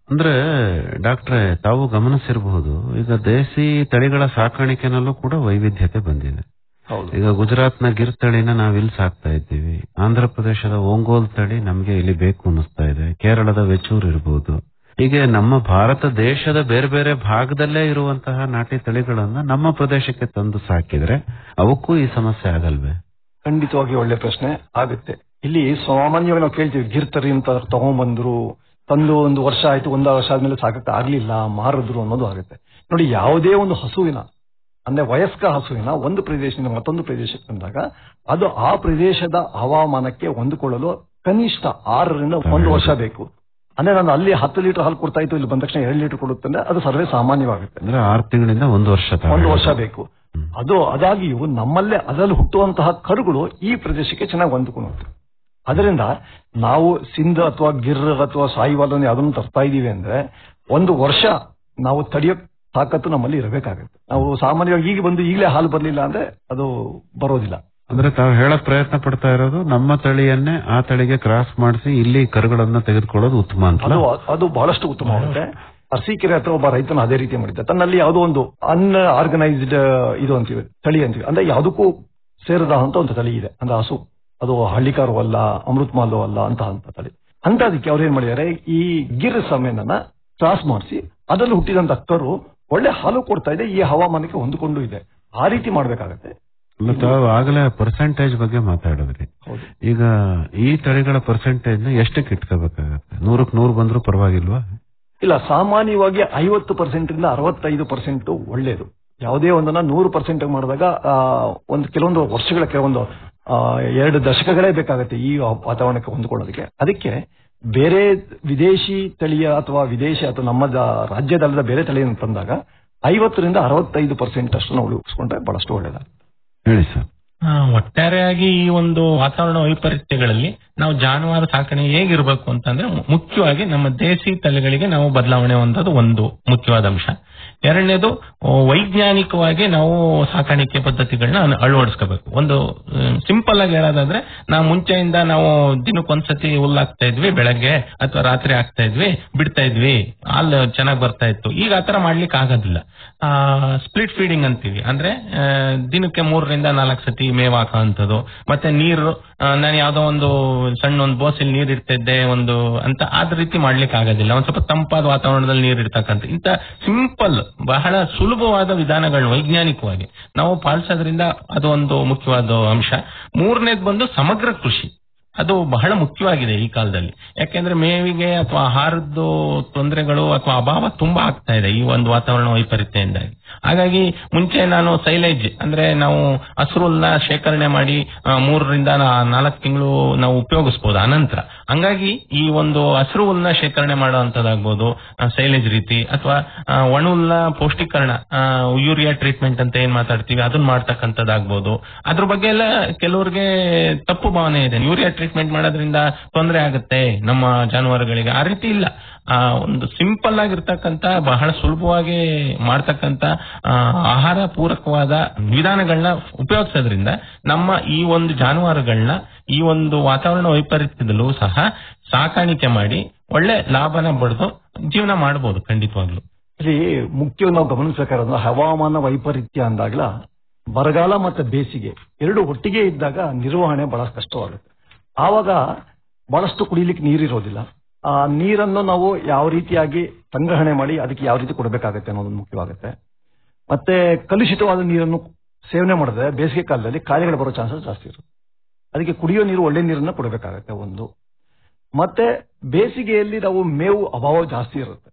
ಅಂದ್ರೆ ಡಾಕ್ಟ್ರೆ ತಾವು ಗಮನಿಸಿರಬಹುದು ಈಗ ದೇಸಿ ತಳಿಗಳ ಸಾಕಾಣಿಕೆನಲ್ಲೂ ಕೂಡ ವೈವಿಧ್ಯತೆ ಬಂದಿದೆ ಹೌದು ಈಗ ಗುಜರಾತ್ನ ಗಿರ್ ತಳಿನ ನಾವ್ ಇಲ್ಲಿ ಸಾಕ್ತಾ ಇದ್ದೀವಿ ಆಂಧ್ರ ಪ್ರದೇಶದ ಓಂಗೋಲ್ ತಳಿ ನಮ್ಗೆ ಇಲ್ಲಿ ಬೇಕು ಅನ್ನಿಸ್ತಾ ಇದೆ ಕೇರಳದ ವೆಚೂರ್ ಇರಬಹುದು ಹೀಗೆ ನಮ್ಮ ಭಾರತ ದೇಶದ ಬೇರೆ ಬೇರೆ ಭಾಗದಲ್ಲೇ ಇರುವಂತಹ ನಾಟಿ ತಳಿಗಳನ್ನ ನಮ್ಮ ಪ್ರದೇಶಕ್ಕೆ ತಂದು ಸಾಕಿದ್ರೆ ಅವಕ್ಕೂ ಈ ಸಮಸ್ಯೆ ಆಗಲ್ವೇ ಖಂಡಿತವಾಗಿ ಒಳ್ಳೆ ಪ್ರಶ್ನೆ ಆಗುತ್ತೆ ಇಲ್ಲಿ ಸಾಮಾನ್ಯವಾಗಿ ನಾವು ಕೇಳ್ತೀವಿ ಗಿರ್ತರಿ ಅಂತ ತಗೊಂಡ್ಬಂದ್ರು ತಂದು ಒಂದು ವರ್ಷ ಆಯ್ತು ಒಂದು ವರ್ಷ ಆದ್ಮೇಲೆ ಸಾಕಕ್ಕೆ ಆಗ್ಲಿಲ್ಲ ಮಾರಿದ್ರು ಅನ್ನೋದು ಆಗುತ್ತೆ ನೋಡಿ ಯಾವುದೇ ಒಂದು ಹಸುವಿನ ಅಂದ್ರೆ ವಯಸ್ಕ ಹಸುವಿನ ಒಂದು ಪ್ರದೇಶದಿಂದ ಮತ್ತೊಂದು ಪ್ರದೇಶಕ್ಕೆ ಬಂದಾಗ ಅದು ಆ ಪ್ರದೇಶದ ಹವಾಮಾನಕ್ಕೆ ಹೊಂದಿಕೊಳ್ಳಲು ಕನಿಷ್ಠ ಆರರಿಂದ ಒಂದು ವರ್ಷ ಬೇಕು ಅಂದ್ರೆ ನಾನು ಅಲ್ಲಿ ಹತ್ತು ಲೀಟರ್ ಹಾಲು ಕೊಡ್ತಾ ಇತ್ತು ಇಲ್ಲಿ ಬಂದ ತಕ್ಷಣ ಎರಡು ಲೀಟರ್ ಕೊಡುತ್ತೆ ಅಂದ್ರೆ ಅದು ಸರ್ವೇ ಸಾಮಾನ್ಯವಾಗುತ್ತೆ ಅಂದ್ರೆ ಆರು ತಿಂಗಳಿಂದ ಒಂದು ವರ್ಷ ತನಕ. ಒಂದು ವರ್ಷ ಬೇಕು ಅದು ಅದಾಗಿಯೂ ನಮ್ಮಲ್ಲೇ ಅದರಲ್ಲಿ ಹುಟ್ಟುವಂತಹ ಕರುಗಳು ಈ ಪ್ರದೇಶಕ್ಕೆ ಚೆನ್ನಾಗಿ ಹೊಂದಿಕೊಳ್ಳುತ್ತೆ ಅದರಿಂದ ನಾವು ಸಿಂಧ್ ಅಥವಾ ಗಿರ್ ಅಥವಾ ಸಾಯಿವಾಲ್ ಯಾವ್ದನ್ನು ತರ್ತಾ ಇದೀವಿ ಅಂದ್ರೆ ಒಂದು ವರ್ಷ ನಾವು ತಡೆಯೋಕ್ ತಾಕತ್ತು ನಮ್ಮಲ್ಲಿ ಇರಬೇಕಾಗುತ್ತೆ ನಾವು ಸಾಮಾನ್ಯವಾಗಿ ಈಗ ಬಂದು ಈಗಲೇ ಹಾಲು ಬರ್ಲಿಲ್ಲ ಅಂದ್ರೆ ಅದು ಬರೋದಿಲ್ಲ ಅಂದ್ರೆ ತಾವು ಹೇಳಕ್ ಪ್ರಯತ್ನ ಪಡ್ತಾ ಇರೋದು ನಮ್ಮ ತಳಿಯನ್ನೇ ಆ ತಳಿಗೆ ಕ್ರಾಸ್ ಮಾಡಿಸಿ ಇಲ್ಲಿ ಕರುಗಳನ್ನ ತೆಗೆದುಕೊಳ್ಳೋದು ಉತ್ತಮ ಅಂತ ಅದು ಅದು ಬಹಳಷ್ಟು ಉತ್ತಮವಾಗುತ್ತೆ ಅರಸೀಕೆರೆ ಹತ್ರ ಒಬ್ಬ ರೈತನ ಅದೇ ರೀತಿ ಮಾಡಿದ್ದ ತನ್ನಲ್ಲಿ ಯಾವುದೋ ಒಂದು ಅನ್ ಆರ್ಗನೈಸ್ಡ್ ಇದು ಅಂತೀವಿ ತಳಿ ಅಂತೀವಿ ಅಂದ್ರೆ ಯಾವುದಕ್ಕೂ ಸೇರದ ಅಂತ ಒಂದು ತಳಿ ಇದೆ ಅಂದ್ರೆ ಹಸು ಅದು ಹಳ್ಳಿಕಾರು ಅಲ್ಲ ಅಮೃತ್ ಮಾಲು ಅಲ್ಲ ಅಂತ ಅಂತ ತಳಿ ಅಂತ ಅದಕ್ಕೆ ಅವ್ರು ಏನ್ ಮಾಡಿದ್ದಾರೆ ಈ ಗಿರ್ ಸಮೇನನ್ನ ಕ್ರಾಸ್ ಮಾಡಿಸಿ ಅದರಲ್ಲಿ ಹುಟ್ಟಿದಂತ ಕರು ಒಳ್ಳೆ ಹಾಲು ಕೊಡ್ತಾ ಇದೆ ಈ ಹವಾಮಾನಕ್ಕೆ ಹೊಂದಿಕೊಂಡು ಇದೆ ಆ ರೀತಿ ಮಾಡ್ಬೇಕಾಗತ್ತೆ ಅಲ್ಲ, ತಾವು ಆಗಲೇ ಪರ್ಸೆಂಟೇಜ್ ಬಗ್ಗೆ ಮಾತಾಡಿದ್ರಿ ಹೌದು. ಈಗ ಈ ತಳಿಗಳ ಪರ್ಸೆಂಟೇಜ್ ನ ಎಷ್ಟಕ್ಕೆ ಇಟ್ಕೋಬೇಕಾಗತ್ತೆ ನೂರಕ್ಕೆ ನೂರು ಬಂದ್ರೂ ಪರವಾಗಿಲ್ವಾ ಇಲ್ಲ ಸಾಮಾನ್ಯವಾಗಿ ಐವತ್ತು ಪರ್ಸೆಂಟ್ ಇಂದ ಅರವತ್ತೈದು ಪರ್ಸೆಂಟ್ ಒಳ್ಳೇದು ಯಾವುದೇ ಒಂದನ್ನ ನೂರು ಪರ್ಸೆಂಟ್ ಮಾಡಿದಾಗ ಆ, ಒಂದು ಕೆಲವೊಂದು ವರ್ಷಗಳ ಕೆಲವೊಂದು ಆ, ಎರಡು ದಶಕಗಳೇ ಬೇಕಾಗುತ್ತೆ ಈ ವಾತಾವರಣಕ್ಕೆ ಹೊಂದಿಕೊಳ್ಳೋದಕ್ಕೆ ಅದಕ್ಕೆ ಬೇರೆ ವಿದೇಶಿ ತಳಿಯ ಅಥವಾ ವಿದೇಶಿ ಅಥವಾ ನಮ್ಮ ಜ- ರಾಜ್ಯದಲ್ಲದ ಬೇರೆ ತಳಿಯನ್ನು ತಂದಾಗ ಐವತ್ತರಿಂದ ಅರವತ್ತೈದು ಪರ್ಸೆಂಟ್ ಅಷ್ಟು ನಾವು ಉಳಿಸ್ಕೊಂಡ್ರೆ ಬಹಳಷ್ಟು ಒಳ್ಳೇದಾಗುತ್ತೆ ಹೇಳಿ ಸರ್ ಆ, ಒಟ್ಟಾರೆಯಾಗಿ ಈ ಒಂದು ವಾತಾವರಣ ವೈಪರೀತ್ಯಗಳಲ್ಲಿ ನಾವು ಜಾನುವಾರು ಸಾಕಣೆ ಹೇಗಿರ್ಬೇಕು ಅಂತಂದ್ರೆ ಮು- ಮುಖ್ಯವಾಗಿ ನಮ್ಮ ದೇಸಿ ತಳಿಗಳಿಗೆ ನಾವು ಬದಲಾವಣೆ ಹೊಂದೋದು ಒಂದು ಮುಖ್ಯವಾದ ಅಂಶ ಎರಡನೇದು ಆ, ವೈಜ್ಞಾನಿಕವಾಗಿ ನಾವು ಸಾಕಾಣಿಕೆ ಪದ್ಧತಿಗಳನ್ನ ಅನ- ಅಳವಡಿಸ್ಕೋಬೇಕು ಒಂದು ಸಿಂಪಲ್ ಆಗಿ ಹೇಳೋದಾದ್ರೆ ನಾವು ಮುಂಚೆಯಿಂದ ನಾವು ದಿನಕ್ಕೊಂದ್ಸತಿ ಹುಲ್ಲಾಕ್ತಾ ಇದ್ವಿ ಬೆಳಗ್ಗೆ ಅಥವಾ ರಾತ್ರಿ ಹಾಕ್ತಾ ಇದ್ವಿ ಬಿಡ್ತಾ ಇದ್ವಿ ಹಾಲು ಚೆನ್ನಾಗಿ ಬರ್ತಾ ಇತ್ತು ಈಗ ಆತರ ಮಾಡ್ಲಿಕ್ಕೆ ಆಗೋದಿಲ್ಲ ಸ್ಪ್ಲಿಟ್ ಫೀಡಿಂಗ್ ಅಂತೀವಿ ಅಂದ್ರೆ ಆ, ದಿನಕ್ಕೆ ಮೂರರಿಂದ ನಾಲ್ಕು ಸತಿ ಮೇವ್ ಹಾಕೋಂಥದ್ದು ಮತ್ತೆ ನೀರು ಆ, ನಾನು ಯಾವ್ದೋ ಒಂದು ಸಣ್ಣ ಒಂದು ಬೋಸಲ್ಲಿ ನೀರ್ ಇಡ್ತಾ ಇದ್ದೆ ಒಂದು ಅಂತ ಅದ್ ರೀತಿ ಮಾಡ್ಲಿಕ್ಕೆ ಆಗೋದಿಲ್ಲ ಒಂದ್ ಸ್ವಲ್ಪ ತಂಪಾದ ವಾತಾವರಣದಲ್ಲಿ ನೀರ್ ಇಡ್ತಕ್ಕಂಥ ಇಂತ ಸಿಂಪಲ್ ಬಹಳ ಸುಲಭವಾದ ವಿಧಾನಗಳನ್ನ ವೈಜ್ಞಾನಿಕವಾಗಿ ನಾವು ಪಾಲಿಸೋದ್ರಿಂದ ಅದು ಒಂದು ಮುಖ್ಯವಾದ ಅಂಶ ಮೂರನೇದು ಬಂದು ಸಮಗ್ರ ಕೃಷಿ ಅದು ಬಹಳ ಮುಖ್ಯವಾಗಿದೆ ಈ ಕಾಲದಲ್ಲಿ ಯಾಕೆಂದ್ರೆ ಮೇವಿಗೆ ಅಥವಾ ಆಹಾರದ್ದು ತೊಂದರೆಗಳು ಅಥವಾ ಅಭಾವ ತುಂಬಾ ಆಗ್ತಾ ಇದೆ ಈ ಒಂದು ವಾತಾವರಣ ವೈಪರೀತ್ಯದಿಂದಾಗಿ ಹಾಗಾಗಿ ಮುಂಚೆ ನಾನು ಸೈಲೇಜ್ ಅಂದ್ರೆ ನಾವು ಹಸಿರುಲ್ನ ಶೇಖರಣೆ ಮಾಡಿ ಆ, ಮೂರರಿಂದ ನಾ- ನಾಲ್ಕು ತಿಂಗಳು ನಾವು ಉಪಯೋಗಿಸಬಹುದು ಅನಂತರ ಹಂಗಾಗಿ ಈ ಒಂದು ಹಸಿರು ಹುಲ್ನ ಶೇಖರಣೆ ಮಾಡುವಂತದ್ದಾಗ್ಬೋದು ಸೈಲೇಜ್ ರೀತಿ ಅಥವಾ ಒಣ ಹುಲ್ನ ಪೌಷ್ಟಿಕರಣ ಆ, ಯೂರಿಯಾ ಟ್ರೀಟ್ಮೆಂಟ್ ಅಂತ ಏನ್ ಮಾತಾಡ್ತೀವಿ ಅದನ್ನ ಮಾಡ್ತಕ್ಕಂಥದ್ದಾಗ್ಬೋದು ಅದ್ರ ಬಗ್ಗೆ ಎಲ್ಲ ಕೆಲವ್ರಿಗೆ ತಪ್ಪು ಭಾವನೆ ಇದೆ ಯೂರಿಯಾ ಟ್ರೀಟ್ಮೆಂಟ್ ಮಾಡೋದ್ರಿಂದ ತೊಂದರೆ ಆಗುತ್ತೆ ನಮ್ಮ ಜಾನುವಾರುಗಳಿಗೆ ಆ ರೀತಿ ಇಲ್ಲ ಆ ಒಂದು ಸಿಂಪಲ್ ಆಗಿರ್ತಕ್ಕಂತ ಬಹಳ ಸುಲಭವಾಗಿ ಮಾಡ್ತಕ್ಕಂತ ಆ, ಆಹಾರ ಪೂರಕವಾದ ವಿಧಾನಗಳನ್ನ ಉಪಯೋಗಿಸೋದ್ರಿಂದ ನಮ್ಮ ಈ ಒಂದು ಜಾನುವಾರುಗಳನ್ನ ಈ ಒಂದು ವಾತಾವರಣ ವೈಪರೀತ್ಯದಲ್ಲೂ ಸಹ ಸಾಕಾಣಿಕೆ ಮಾಡಿ ಒಳ್ಳೆ ಲಾಭನ ಪಡೆದು ಜೀವನ ಮಾಡಬಹುದು ಖಂಡಿತವಾಗ್ಲು ಇಲ್ಲಿ ಮುಖ್ಯವಾಗಿ ನಾವು ಗಮನಿಸಬೇಕಾದ್ರೆ ಹವಾಮಾನ ವೈಪರೀತ್ಯ ಅಂದಾಗ್ಲ ಬರಗಾಲ ಮತ್ತೆ ಬೇಸಿಗೆ ಎರಡು ಒಟ್ಟಿಗೆ ಇದ್ದಾಗ ನಿರ್ವಹಣೆ ಬಹಳ ಕಷ್ಟವಾಗುತ್ತೆ ಆವಾಗ ಬಹಳಷ್ಟು ಕುಡಿಲಿಕ್ಕೆ ನೀರಿರೋದಿಲ್ಲ ಆ ನೀರನ್ನು ನಾವು ಯಾವ ರೀತಿಯಾಗಿ ಸಂಗ್ರಹಣೆ ಮಾಡಿ ಅದಕ್ಕೆ ಯಾವ ರೀತಿ ಕೊಡಬೇಕಾಗತ್ತೆ ಅನ್ನೋದು ಮುಖ್ಯವಾಗುತ್ತೆ ಮತ್ತೆ ಕಲುಷಿತವಾದ ನೀರನ್ನು ಸೇವನೆ ಮಾಡಿದ್ರೆ ಬೇಸಿಗೆ ಕಾಲದಲ್ಲಿ ಕಾಯಿಲೆಗಳು ಬರೋ ಚಾನ್ಸಸ್ ಜಾಸ್ತಿ ಇರುತ್ತೆ ಅದಕ್ಕೆ ಕುಡಿಯೋ ನೀರು ಒಳ್ಳೆ ನೀರನ್ನ ಕೊಡಬೇಕಾಗತ್ತೆ ಒಂದು ಮತ್ತೆ ಬೇಸಿಗೆಯಲ್ಲಿ ನಾವು ಮೇವು ಅಭಾವ ಜಾಸ್ತಿ ಇರುತ್ತೆ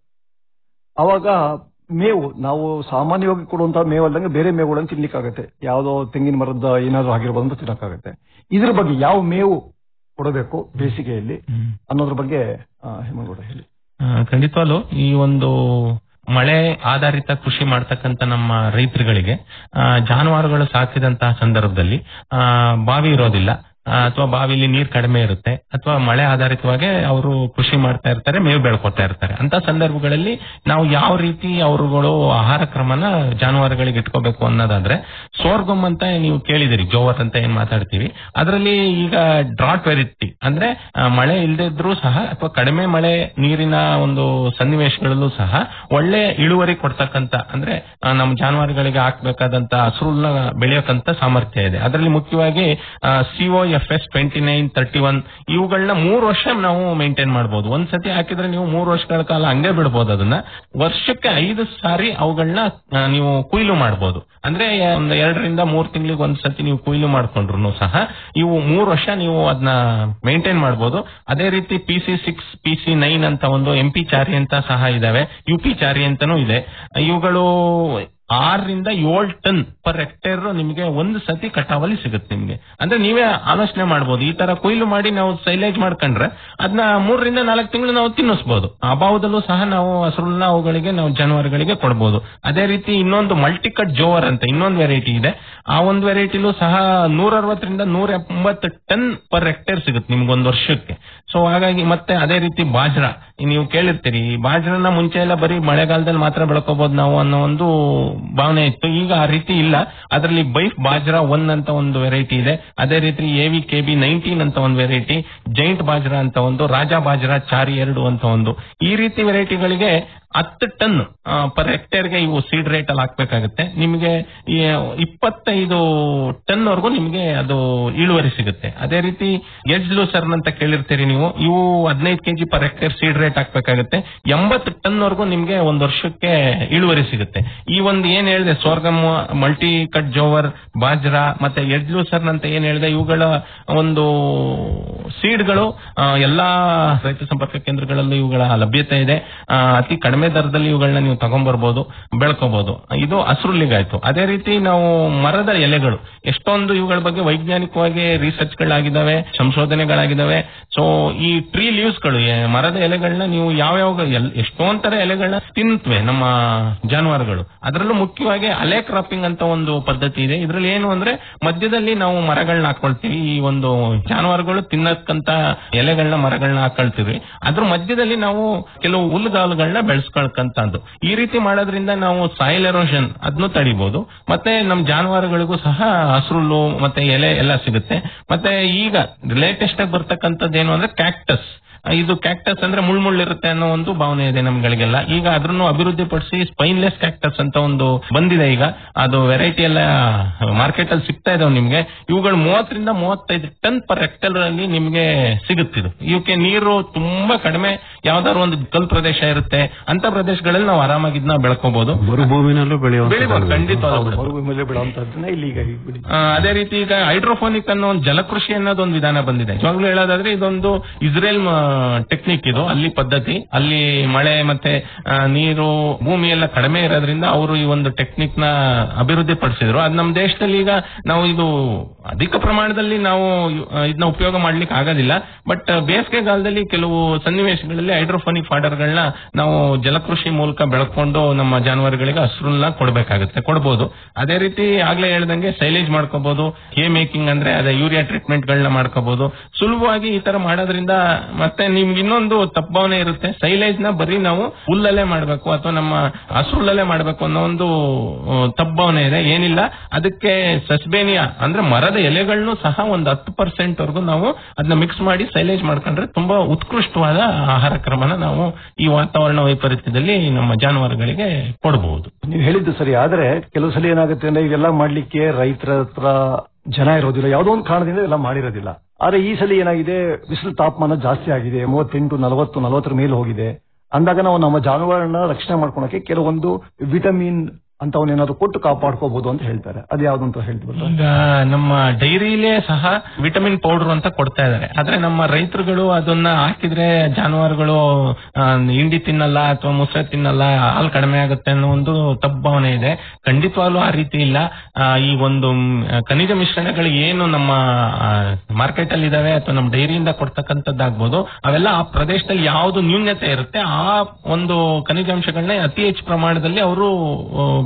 ಅವಾಗ ಮೇವು ನಾವು ಸಾಮಾನ್ಯವಾಗಿ ಕೊಡುವಂತಹ ಮೇವು ಅಲ್ಲಂಗೆ ಬೇರೆ ಮೇವುಗಳನ್ನು ತಿನ್ಲಿಕ್ಕಾಗತ್ತೆ ಯಾವುದೋ ತೆಂಗಿನ ಮರದ ಏನಾದ್ರು ಆಗಿರ್ಬೋದು ಅಂತ ತಿನ್ನಕ್ಕಾಗತ್ತೆ ಇದ್ರ ಬಗ್ಗೆ ಯಾವ ಮೇವು ಕೊಡಬೇಕು ಬೇಸಿಗೆಯಲ್ಲಿ ಅನ್ನೋದ್ರ ಬಗ್ಗೆ ಆ, ಹೇಮಗೌಡ ಹೇಳಿ ಆ, ಖಂಡಿತವಾಗ್ಲು ಈ ಒಂದು ಮಳೆ ಆಧಾರಿತ ಕೃಷಿ ಮಾಡ್ತಕ್ಕಂತ ನಮ್ಮ ರೈತರುಗಳಿಗೆ ಆ, ಜಾನುವಾರುಗಳು ಸಾಕಿದಂತಹ ಸಂದರ್ಭದಲ್ಲಿ ಆ, ಬಾವಿ ಇರೋದಿಲ್ಲ ಅಥವಾ ಬಾವಿಲಿ ನೀರ್ ಕಡಿಮೆ ಇರುತ್ತೆ ಅಥವಾ ಮಳೆ ಆಧಾರಿತವಾಗಿ ಅವರು ಕೃಷಿ ಮಾಡ್ತಾ ಇರ್ತಾರೆ ಮೇವು ಬೆಳ್ಕೊತಾ ಇರ್ತಾರೆ ಅಂತ ಸಂದರ್ಭಗಳಲ್ಲಿ ನಾವು ಯಾವ ರೀತಿ ಅವರುಗಳು ಆಹಾರ ಕ್ರಮನ ಜಾನುವಾರುಗಳಿಗೆ ಇಟ್ಕೋಬೇಕು ಅನ್ನೋದಾದ್ರೆ ಸೋರ್ಗಮ್ ಅಂತ ನೀವು ಕೇಳಿದಿರಿ ಜೋವರ್ ಅಂತ ಏನ್ ಮಾತಾಡ್ತೀವಿ ಅದರಲ್ಲಿ ಈಗ ಡ್ರಾಟ್ ವೆರಿಟಿ ಅಂದ್ರೆ ಆ, ಮಳೆ ಇಲ್ಲದೆ ಇದ್ರೂ ಸಹ ಅಥವಾ ಕಡಿಮೆ ಮಳೆ ನೀರಿನ ಒಂದು ಸನ್ನಿವೇಶಗಳಲ್ಲೂ ಸಹ ಒಳ್ಳೆ ಇಳುವರಿ ಕೊಡ್ತಕ್ಕಂತ ಅಂದ್ರೆ ಆ, ನಮ್ಮ ಜಾನುವಾರುಗಳಿಗೆ ಹಾಕ್ಬೇಕಾದಂತ ಹಸುರುಲ್ನ ಬೆಳೆಯಕ್ಕಂತ ಸಾಮರ್ಥ್ಯ ಇದೆ ಅದರಲ್ಲಿ ಮುಖ್ಯವಾಗಿ CO F S twenty nine thirty one ಇವುಗಳನ್ನ ಮೂರು ವರ್ಷ ನಾವು ಮೇಂಟೈನ್ ಮಾಡಬಹುದು ಒಂದ್ ಸತಿ ಹಾಕಿದ್ರೆ ನೀವು ಮೂರು ವರ್ಷಗಳ ಕಾಲ ಹಂಗೆ ಬಿಡ್ಬೋದು ಅದನ್ನ ವರ್ಷಕ್ಕೆ ಐದು ಸಾರಿ ಅವುಗಳನ್ನ ಆ, ನೀವು ಕುಯ್ಲು ಮಾಡಬಹುದು ಅಂದ್ರೆ ಒಂದು ಎರಡರಿಂದ ಮೂರು ತಿಂಗಳಿಗೆ ಒಂದ್ ಸತಿ ನೀವು ಕುಯ್ಲು ಮಾಡ್ಕೊಂಡ್ರು ಸಹ ಇವು ಮೂರು ವರ್ಷ ನೀವು ಅದನ್ನ ಮೇಂಟೈನ್ ಮಾಡಬಹುದು ಅದೇ ರೀತಿ P C six P C nine ಅಂತ ಒಂದು ಎಂ ಪಿ ಚಾರಿ ಅಂತ ಸಹ ಇದಾವೆ ಯು ಪಿ ಚಾರಿ ಅಂತಾನೂ ಇದೆ ಇವುಗಳು ಆರರಿಂದ ಏಳು ಟನ್ ಪರ್ ಹೆಕ್ಟೇರ್ ನಿಮಗೆ ಒಂದು ಸತಿ ಕಟಾವಲ್ಲಿ ಸಿಗುತ್ತೆ ನಿಮ್ಗೆ ಅಂದ್ರೆ ನೀವೇ ಆಲೋಚನೆ ಮಾಡಬಹುದು ಈ ತರ ಕೊಯ್ಲು ಮಾಡಿ ನಾವು ಸೈಲೇಜ್ ಮಾಡ್ಕೊಂಡ್ರೆ ಅದನ್ನ ಮೂರರಿಂದ ನಾಲ್ಕು ತಿಂಗಳು ನಾವು ತಿನ್ನಿಸಬಹುದು ಅಭಾವದಲ್ಲೂ ಸಹ ನಾವು ಹಸುರನ್ನ ಅವುಗಳಿಗೆ ನಾವು ಜಾನುವಾರುಗಳಿಗೆ ಕೊಡಬಹುದು ಅದೇ ರೀತಿ ಇನ್ನೊಂದು ಮಲ್ಟಿಕಟ್ ಜೋವರ್ ಅಂತ ಇನ್ನೊಂದು ವೆರೈಟಿ ಇದೆ ಆ ಒಂದು ವೆರೈಟಿಲೂ ಸಹ ನೂರ ಅರವತ್ತರಿಂದ ನೂರ ಎಂಬತ್ತು ಟನ್ ಪರ್ ಹೆಕ್ಟೇರ್ ಸಿಗುತ್ತೆ ನಿಮ್ಗೆ ಒಂದು ವರ್ಷಕ್ಕೆ ಸೊ ಹಾಗಾಗಿ ಮತ್ತೆ ಅದೇ ರೀತಿ ಬಾಜ್ರಾ ನೀವು ಕೇಳಿರ್ತೀರಿ ಈ ಬಾಜ್ರನ ಮುಂಚೆ ಎಲ್ಲ ಬರೀ ಮಳೆಗಾಲದಲ್ಲಿ ಮಾತ್ರ ಬೆಳ್ಕೋಬಹುದು ನಾವು ಅನ್ನೋ ಒಂದು ಭಾವನೆ ಇತ್ತು ಈಗ ಆ ರೀತಿ ಇಲ್ಲ ಅದರಲ್ಲಿ ಬೈಫ್ ಬಾಜ್ರಾ ಒನ್ ಅಂತ ಒಂದು ವೆರೈಟಿ ಇದೆ ಅದೇ ರೀತಿ A V K B nineteen ಅಂತ ಒಂದು ವೆರೈಟಿ ಜೈಂಟ್ ಬಾಜ್ರಾ ಅಂತ ಒಂದು ರಾಜಾ ಬಾಜ್ರಾ ಚಾರಿ ಎರಡು ಅಂತ ಒಂದು ಈ ರೀತಿ ವೆರೈಟಿಗಳಿಗೆ ಹತ್ತು ಟನ್ ಪರ್ ಹೆಕ್ಟೇರ್ಗೆ ಇವು ಸೀಡ್ ರೇಟ್ ಅಲ್ಲಿ ಹಾಕ್ಬೇಕಾಗುತ್ತೆ ನಿಮಗೆ ಈ ಇಪ್ಪತ್ತೈದು ಟನ್ ವರೆಗೂ ನಿಮಗೆ ಅದು ಇಳುವರಿ ಸಿಗುತ್ತೆ ಅದೇ ರೀತಿ ಎಜ್ ಲೂಸರ್ನ್ ಅಂತ ಕೇಳಿರ್ತೀರಿ ನೀವು ಇವು ಹದಿನೈದು KG per hectare seed rate ಹಾಕ್ಬೇಕಾಗುತ್ತೆ ಎಂಬತ್ತು ಟನ್ ವರೆಗೂ ನಿಮ್ಗೆ ಒಂದು ವರ್ಷಕ್ಕೆ ಇಳುವರಿ ಸಿಗುತ್ತೆ ಈ ಒಂದು ಏನ್ ಹೇಳಿದೆ sorghum multi cut jowar bajra ಮತ್ತೆ ಎಜ್ ಲೂಸರ್ನ್ ಅಂತ ಏನ್ ಹೇಳಿದೆ ಇವುಗಳ ಒಂದು ಸೀಡ್ಗಳು ಎಲ್ಲಾ ರೈತ ಸಂಪರ್ಕ ಕೇಂದ್ರಗಳಲ್ಲೂ ಇವುಗಳ ಲಭ್ಯತೆ ಇದೆ ಆ, ಅತಿ ಕಡಿಮೆ ದರದಲ್ಲಿ ಇವುಗಳನ್ನ ನೀವು ತಗೊಂಡ್ಬರ್ಬೋದು ಬೆಳ್ಕೋಬಹುದು ಇದು ಹಸ್ರುಲಿಗಾಯ್ತು ಅದೇ ರೀತಿ ನಾವು ಮರದ ಎಲೆಗಳು ಎಷ್ಟೊಂದು ಇವುಗಳ ಬಗ್ಗೆ ವೈಜ್ಞಾನಿಕವಾಗಿ ರಿಸರ್ಚ್ ಗಳಾಗಿದ್ದಾವೆ ಸಂಶೋಧನೆಗಳಾಗಿದ್ದಾವೆ ಸೊ ಈ ಟ್ರೀ ಲೀವ್ಸ್ ಗಳು ಏ, ಮರದ ಎಲೆಗಳನ್ನ ನೀವು ಯಾವ್ಯಾವ ಎಲ್- ಎಷ್ಟೊಂದ್ ತರ ಎಲೆಗಳನ್ನ ತಿಂತ್ವೆ ನಮ್ಮ ಜಾನುವಾರುಗಳು ಅದರಲ್ಲೂ ಮುಖ್ಯವಾಗಿ ಅಲೆ ಕ್ರಾಪಿಂಗ್ ಅಂತ ಒಂದು ಪದ್ಧತಿ ಇದೆ ಇದ್ರಲ್ಲಿ ಏನು ಅಂದ್ರೆ ಮಧ್ಯದಲ್ಲಿ ನಾವು ಮರಗಳನ್ನ ಹಾಕೊಳ್ತೀವಿ ಈ ಒಂದು ಜಾನುವಾರುಗಳು ತಿನ್ನಕ್ಕಂತ ಎಲೆಗಳನ್ನ ಮರಗಳನ್ನ ಹಾಕೊಳ್ತೀವಿ ಅದ್ರ ಮಧ್ಯದಲ್ಲಿ ನಾವು ಕೆಲವು ಹುಲ್ಲುಗಾಲುಗಳನ್ನ ಬೆಳೆಸ್ಕೊಳ್ಕಂತದ್ದು ಈ ರೀತಿ ಮಾಡೋದ್ರಿಂದ ನಾವು ಸಾಯಿಲ್ ಎರೋಷನ್ ಅದನ್ನು ತಡಿಬಹುದು ಮತ್ತೆ ನಮ್ಮ ಜಾನುವಾರುಗಳಿಗೂ ಸಹ ಹಸ್ರುಲ್ಲು ಮತ್ತೆ ಎಲೆ ಎಲ್ಲ ಸಿಗುತ್ತೆ ಮತ್ತೆ ಈಗ ಲೇಟೆಸ್ಟ್ ಆಗಿ ಬರ್ತಕ್ಕಂಥದ್ದು ಏನು ಅಂದ್ರೆ ಕ್ಯಾಕ್ಟಸ್ ಇದು ಕ್ಯಾಕ್ಟಸ್ ಅಂದ್ರೆ ಮುಳ್ ಮುಳ್ಳಿರುತ್ತೆ ಅನ್ನೋ ಒಂದು ಭಾವನೆ ಇದೆ ನಮ್ಗಳಿಗೆಲ್ಲ ಈಗ ಅದ್ರನ್ನು ಅಭಿವೃದ್ಧಿಪಡಿಸಿ ಸ್ಪೈನ್ಲೆಸ್ ಕ್ಯಾಕ್ಟಸ್ ಅಂತ ಒಂದು ಬಂದಿದೆ ಈಗ ಅದು ವೆರೈಟಿ ಎಲ್ಲ ಮಾರ್ಕೆಟ್ ಅಲ್ಲಿ ಸಿಗ್ತಾ ಇದಾವೆ ನಿಮ್ಗೆ ಇವುಗಳು ಮೂವತ್ತರಿಂದ ಮೂವತ್ತೈದು ಟನ್ ಪರ್ ಹೆಕ್ಟೇರ್ ಅಲ್ಲಿ ನಿಮ್ಗೆ ಸಿಗುತ್ತಿದ್ದು ಇವಕ್ಕೆ ನೀರು ತುಂಬಾ ಕಡಿಮೆ ಯಾವ್ದಾದ್ರು ಒಂದು ಕಲ್ ಪ್ರದೇಶ ಇರುತ್ತೆ ಅಂತ ಪ್ರದೇಶಗಳಲ್ಲಿ ನಾವು ಆರಾಮಾಗಿ ಇದನ್ನ ಬೆಳ್ಕೋಬಹುದು ಮರುಭೂಮಿನಲ್ಲೂ ಬೆಳಿಬಹುದು ಬೆಳೆಯುವಂತ ಖಂಡಿತವಾಗ್ಲೂ ಮರುಭೂಮಿಯಲ್ಲಿ ಬೆಳೆಯುವಂತದ್ದನ್ನ ಇಲ್ಲಿ ಈಗ ಈ ಬಿಡಿ ಆ, ಅದೇ ರೀತಿ ಈಗ ಹೈಡ್ರೋಫೋನಿಕ್ ಅನ್ನೋ ಒಂದು ಜಲಕೃಷಿ ಅನ್ನೋದು ಒಂದು ವಿಧಾನ ಬಂದಿದೆ ನಿಜವಾಗ್ಲೂ ಹೇಳೋದಾದ್ರೆ ಇದೊಂದು ಇಸ್ರೇಲ್ ಟೆಕ್ನಿಕ್ ಇದು ಅಲ್ಲಿ ಪದ್ಧತಿ ಅಲ್ಲಿ ಮಳೆ ಮತ್ತೆ ಆ, ನೀರು ಭೂಮಿ ಎಲ್ಲ ಕಡಿಮೆ ಇರೋದ್ರಿಂದ ಅವರು ಈ ಒಂದು ಟೆಕ್ನಿಕ್ ನ ಅಭಿವೃದ್ಧಿ ಪಡಿಸಿದ್ರು ಅದು ನಮ್ಮ ದೇಶದಲ್ಲಿ ಈಗ ನಾವು ಇದು ಅಧಿಕ ಪ್ರಮಾಣದಲ್ಲಿ ನಾವು ಆ, ಇದನ್ನ ಉಪಯೋಗ ಮಾಡ್ಲಿಕ್ಕೆ ಆಗೋದಿಲ್ಲ ಬಟ್ ಬೇಸಿಗೆಗಾಲದಲ್ಲಿ ಕೆಲವು ಸನ್ನಿವೇಶಗಳಲ್ಲಿ ಹೈಡ್ರೋಫೋನಿಕ್ ಫಾಡರ್ಗಳನ್ನ ನಾವು ಜಲಕೃಷಿ ಮೂಲಕ ಬೆಳ್ಕೊಂಡು ನಮ್ಮ ಜಾನುವಾರುಗಳಿಗೆ ಹಸ್ರುಲ್ನ ಕೊಡ್ಬೇಕಾಗುತ್ತೆ ಕೊಡ್ಬೋದು ಅದೇ ರೀತಿ ಆಗ್ಲೇ ಹೇಳ್ದಂಗೆ ಸೈಲೇಜ್ ಮಾಡ್ಕೋಬಹುದು ಹೇ ಮೇಕಿಂಗ್ ಅಂದ್ರೆ ಅದೇ ಯೂರಿಯಾ ಟ್ರೀಟ್ಮೆಂಟ್ ಗಳನ್ನ ಮಾಡ್ಕೋಬಹುದು ಸುಲಭವಾಗಿ ಈ ತರ ಮಾಡೋದ್ರಿಂದ ಮತ್ತೆ ನಿಮ್ಗೆ ಇನ್ನೊಂದು ತಪ್ಪಾವನೆ ಇರುತ್ತೆ ಸೈಲೇಜ್ ನ ಬರೀ ನಾವು ಹುಲ್ಲಲ್ಲೇ ಮಾಡ್ಬೇಕು ಅಥವಾ ನಮ್ಮ ಹಸುರಲ್ಲೇ ಮಾಡ್ಬೇಕು ಅನ್ನೋ ಒಂದು ತಪ್ಪಾವನೆ ಇದೆ ಏನಿಲ್ಲ ಅದಕ್ಕೆ ಸಸ್ಬೇನಿಯಾ ಅಂದ್ರೆ ಮರದ ಎಲೆಗಳನ್ನು ಸಹ ಒಂದು ಹತ್ತು ಪರ್ಸೆಂಟ್ ವರೆಗೂ ನಾವು ಅದನ್ನ ಮಿಕ್ಸ್ ಮಾಡಿ ಸೈಲೇಜ್ ಮಾಡ್ಕೊಂಡ್ರೆ ತುಂಬಾ ಉತ್ಕೃಷ್ಟವಾದ ಆಹಾರ ಕ್ರಮನ ನಾವು ಈ ವಾತಾವರಣ ವೈಪರೀತ್ಯದಲ್ಲಿ ನಮ್ಮ ಜಾನುವಾರುಗಳಿಗೆ ಕೊಡಬಹುದು ನೀವು ಹೇಳಿದ್ದು ಸರಿ ಆದ್ರೆ ಕೆಲವು ಸಲ ಏನಾಗುತ್ತೆ ಅಂದ್ರೆ ಇವೆಲ್ಲ ಮಾಡ್ಲಿಕ್ಕೆ ರೈತರ ಹತ್ರ ಜನ ಇರೋದಿಲ್ಲ ಯಾವುದೋ ಒಂದು ಕಾರಣದಿಂದ ಎಲ್ಲ ಮಾಡಿರೋದಿಲ್ಲ ಆದ್ರೆ ಈ ಸಲ ಏನಾಗಿದೆ ಬಿಸಿಲು ತಾಪಮಾನ ಜಾಸ್ತಿ ಆಗಿದೆ ಮೂವತ್ತೆಂಟು ನಲವತ್ತು ನಲವತ್ತರ ಮೇಲೆ ಹೋಗಿದೆ ಅಂದಾಗ ನಾವು ನಮ್ಮ ಜಾನುವಾರನ್ನ ರಕ್ಷಣೆ ಮಾಡ್ಕೊಳಕ್ಕೆ ಕೆಲವೊಂದು ವಿಟಮಿನ್ ಅಂತವನ್ನೇನಾದ್ರು ಕೊಟ್ಟು ಕಾಪಾಡ್ಕೋಬಹುದು ಅಂತ ಹೇಳ್ತಾರೆ ಅದು ಯಾವ್ದು ಅಂತ ಹೇಳ್ತೀವಿ ಈಗ ನಮ್ಮ ಡೈರಿಲೇ ಸಹ ವಿಟಮಿನ್ ಪೌಡರ್ ಅಂತ ಕೊಡ್ತಾ ಇದಾರೆ ಆದ್ರೆ ನಮ್ಮ ರೈತರುಗಳು ಅದನ್ನ ಹಾಕಿದ್ರೆ ಜಾನುವಾರುಗಳು ಆ, ಹಿಂಡಿ ತಿನ್ನಲ್ಲ ಅಥವಾ ಮೊಸರು ತಿನ್ನಲ್ಲ ಹಾಲು ಕಡಿಮೆ ಆಗುತ್ತೆ ಅನ್ನೋ ಒಂದು ತಪ್ಪು ಭಾವನೆ ಇದೆ ಖಂಡಿತವಾಗ್ಲೂ ಆ ರೀತಿ ಇಲ್ಲ ಆ, ಈ ಒಂದು ಮ್, ಖನಿಜ ಮಿಶ್ರಣಗಳು ಏನು ನಮ್ಮ ಮಾರ್ಕೆಟ್ ಅಲ್ಲಿ ಇದಾವೆ ಅಥವಾ ನಮ್ಮ ಡೈರಿಯಿಂದ ಕೊಡ್ತಕ್ಕಂಥದ್ದಾಗ್ಬೋದು ಅವೆಲ್ಲ ಆ ಪ್ರದೇಶದಲ್ಲಿ ಯಾವುದು ನ್ಯೂನ್ಯತೆ ಇರುತ್ತೆ ಆ ಒಂದು ಖನಿಜಾಂಶಗಳನ್ನ ಅತಿ ಹೆಚ್ಚು ಪ್ರಮಾಣದಲ್ಲಿ ಅವರು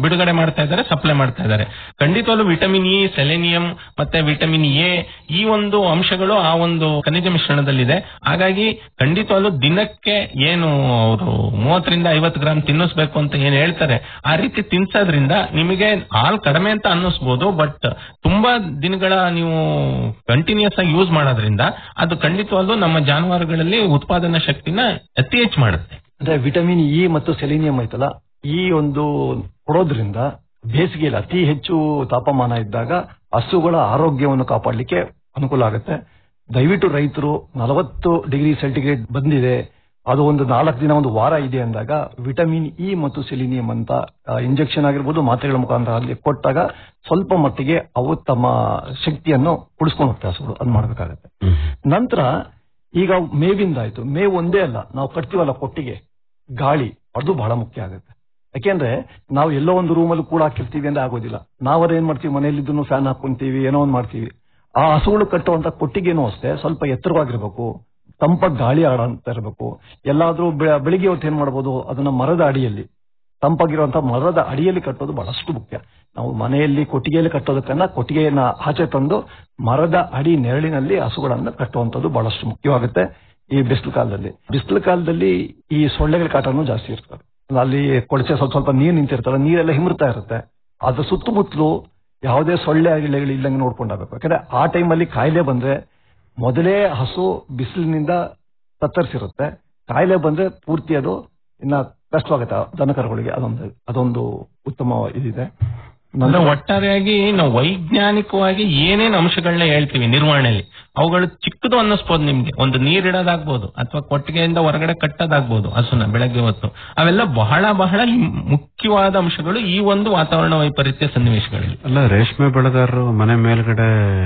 ಬಿಡುಗಡೆ ಮಾಡ್ತಾ ಇದ್ದಾರೆ ಸಪ್ಲೈ ಮಾಡ್ತಾ ಇದ್ದಾರೆ ಖಂಡಿತವಾಗ್ಲೂ ವಿಟಮಿನ್ ಇ ಸೆಲೆನಿಯಂ ಮತ್ತೆ ವಿಟಮಿನ್ ಎ ಈ ಒಂದು ಅಂಶಗಳು ಆ ಒಂದು ಖನಿಜ ಮಿಶ್ರಣದಲ್ಲಿದೆ ಹಾಗಾಗಿ ಖಂಡಿತವಾಗ್ಲೂ ದಿನಕ್ಕೆ ಏನು ಅವರು ಮೂವತ್ತರಿಂದ ಐವತ್ತು ಗ್ರಾಮ್ ತಿನ್ನಿಸ್ಬೇಕು ಅಂತ ಏನ್ ಹೇಳ್ತಾರೆ ಆ ರೀತಿ ತಿನ್ಸೋದ್ರಿಂದ ನಿಮಗೆ ಹಾಲ್ ಕಡಿಮೆ ಅಂತ ಅನ್ನಿಸ್ಬೋದು ಬಟ್ ತುಂಬಾ ದಿನಗಳ ನೀವು ಕಂಟಿನ್ಯೂಸ್ ಆಗಿ ಯೂಸ್ ಮಾಡೋದ್ರಿಂದ ಅದು ಖಂಡಿತವಾಗ್ಲೂ ನಮ್ಮ ಜಾನುವಾರುಗಳಲ್ಲಿ ಉತ್ಪಾದನಾ ಶಕ್ತಿನ ಅತಿ ಹೆಚ್ಚು ಮಾಡುತ್ತೆ ಅಂದ್ರೆ ವಿಟಮಿನ್ ಇ ಮತ್ತು ಸೆಲಿನಿಯಂ ಐತಲ್ಲ ಈ ಒಂದು ಕೊಡೋದ್ರಿಂದ ಬೇಸಿಗೆಯಲ್ಲಿ ಅತಿ ಹೆಚ್ಚು ತಾಪಮಾನ ಇದ್ದಾಗ ಹಸುಗಳ ಆರೋಗ್ಯವನ್ನು ಕಾಪಾಡಲಿಕ್ಕೆ ಅನುಕೂಲ ಆಗುತ್ತೆ ದಯವಿಟ್ಟು ರೈತರು ನಲವತ್ತು ಡಿಗ್ರಿ ಸೆಂಟಿಗ್ರೇಡ್ ಬಂದಿದೆ ಅದು ಒಂದು ನಾಲ್ಕು ದಿನ ಒಂದು ವಾರ ಇದೆ ಅಂದಾಗ ವಿಟಮಿನ್ ಇ ಮತ್ತು ಸೆಲಿನಿಯಂ ಅಂತ ಇಂಜೆಕ್ಷನ್ ಆಗಿರ್ಬೋದು ಮಾತ್ರೆಗಳ ಮುಖಾಂತರ ಅಲ್ಲಿ ಕೊಟ್ಟಾಗ ಸ್ವಲ್ಪ ಮಟ್ಟಿಗೆ ಅವು ತಮ್ಮ ಶಕ್ತಿಯನ್ನು ಉಳಿಸ್ಕೊಂಡು ಹೋಗ್ತವೆ ಹಸುಗಳು ಅದು ಮಾಡ್ಬೇಕಾಗತ್ತೆ ನಂತರ ಈಗ ಮೇವಿಂದಾಯ್ತು ಮೇವು ಒಂದೇ ಅಲ್ಲ ನಾವು ಕಟ್ತೀವಲ್ಲ ಕೊಟ್ಟಿಗೆ ಗಾಳಿ ಅದು ಬಹಳ ಮುಖ್ಯ ಆಗುತ್ತೆ ಯಾಕೆಂದ್ರೆ ನಾವು ಎಲ್ಲೋ ಒಂದು ರೂಮಲ್ಲಿ ಕೂಡ ಹಾಕಿರ್ತೀವಿ ಅಂದ್ರೆ ಆಗೋದಿಲ್ಲ ನಾವರ ಏನ್ ಮಾಡ್ತೀವಿ ಮನೆಯಲ್ಲಿದ್ದು ಫ್ಯಾನ್ ಹಾಕೊಂತೀವಿ ಏನೋ ಒಂದು ಮಾಡ್ತೀವಿ ಆ ಹಸುಗಳು ಕಟ್ಟುವಂತ ಕೊಟ್ಟಿಗೆನೂ ಅಷ್ಟೇ ಸ್ವಲ್ಪ ಎತ್ತರವಾಗಿರ್ಬೇಕು ತಂಪಾಗಿ ಗಾಳಿ ಆಡಂತ ಇರಬೇಕು ಎಲ್ಲಾದ್ರೂ ಬೆ- ಬೆಳಿಗ್ಗೆ ಹೊತ್ತು ಏನ್ ಮಾಡ್ಬೋದು ಅದನ್ನ ಮರದ ಅಡಿಯಲ್ಲಿ ತಂಪಾಗಿರುವಂತಹ ಮರದ ಅಡಿಯಲ್ಲಿ ಕಟ್ಟೋದು ಬಹಳಷ್ಟು ಮುಖ್ಯ ನಾವು ಮನೆಯಲ್ಲಿ ಕೊಟ್ಟಿಗೆಯಲ್ಲಿ ಕಟ್ಟೋದಕ್ಕನ್ನ ಕೊಟ್ಟಿಗೆಯನ್ನ ಆಚೆ ತಂದು ಮರದ ಅಡಿ ನೆರಳಿನಲ್ಲಿ ಹಸುಗಳನ್ನ ಕಟ್ಟುವಂಥದ್ದು ಬಹಳಷ್ಟು ಮುಖ್ಯವಾಗುತ್ತೆ ಈ ಬಿಸಿಲು ಕಾಲದಲ್ಲಿ ಬಿಸಿಲು ಕಾಲದಲ್ಲಿ ಈ ಸೊಳ್ಳೆಗಳ ಕಾಟನೂ ಜಾಸ್ತಿ ಇರ್ತದೆ ಅಲ್ಲಿ ಕೊಳಚೆ ಸ್ವಲ್ಪ ಸ್ವಲ್ಪ ನೀರು ನಿಂತಿರ್ತಲ್ಲ ನೀರೆಲ್ಲ ಹಿಮರ್ತಾ ಇರುತ್ತೆ ಅದ್ರ ಸುತ್ತಮುತ್ತಲು ಯಾವುದೇ ಸೊಳ್ಳೆ ಗಿಳೆಗಳು ಇಲ್ಲಂಗೆ ನೋಡ್ಕೊಂಡಾಗಬೇಕು ಯಾಕಂದ್ರೆ ಆ ಟೈಮಲ್ಲಿ ಕಾಯಿಲೆ ಬಂದ್ರೆ ಮೊದಲೇ ಹಸು ಬಿಸಿಲಿನಿಂದ ತತ್ತರಿಸಿರುತ್ತೆ ಕಾಯಿಲೆ ಬಂದ್ರೆ ಪೂರ್ತಿ ಅದು ಇನ್ನ ಕಷ್ಟವಾಗುತ್ತೆ ಆ ದನಕರುಗಳಿಗೆ ಅದೊಂದು ಅದೊಂದು ಉತ್ತಮ ಇದಿದೆ ಅಂದ್ರೆ ಒಟ್ಟಾರೆಯಾಗಿ ನಾವು ವೈಜ್ಞಾನಿಕವಾಗಿ ಏನೇನ್ ಅಂಶಗಳನ್ನ ಹೇಳ್ತೀವಿ ನಿರ್ವಹಣೆಯಲ್ಲಿ ಅವುಗಳು ಚಿಕ್ಕದು ಅನ್ನಿಸ್ಬೋದು ನಿಮ್ಗೆ ಒಂದು ನೀರಿಡೋದಾಗ್ಬೋದು ಅಥವಾ ಕೊಟ್ಟಿಗೆಯಿಂದ ಹೊರಗಡೆ ಕಟ್ಟೋದಾಗ್ಬೋದು ಹಸುನ ಬೆಳಗ್ಗೆ ಹೊತ್ತು ಅವೆಲ್ಲ ಬಹಳ ಬಹಳ ಇಂ- ಮುಖ್ಯವಾದ ಅಂಶಗಳು ಈ ಒಂದು ವಾತಾವರಣ ವೈಪರೀತ್ಯ ಸನ್ನಿವೇಶಗಳಲ್ಲಿ ಅಲ್ಲ ರೇಷ್ಮೆ ಬೆಳೆಗಾರರು ಮನೆ ಮೇಲ್ಗಡೆ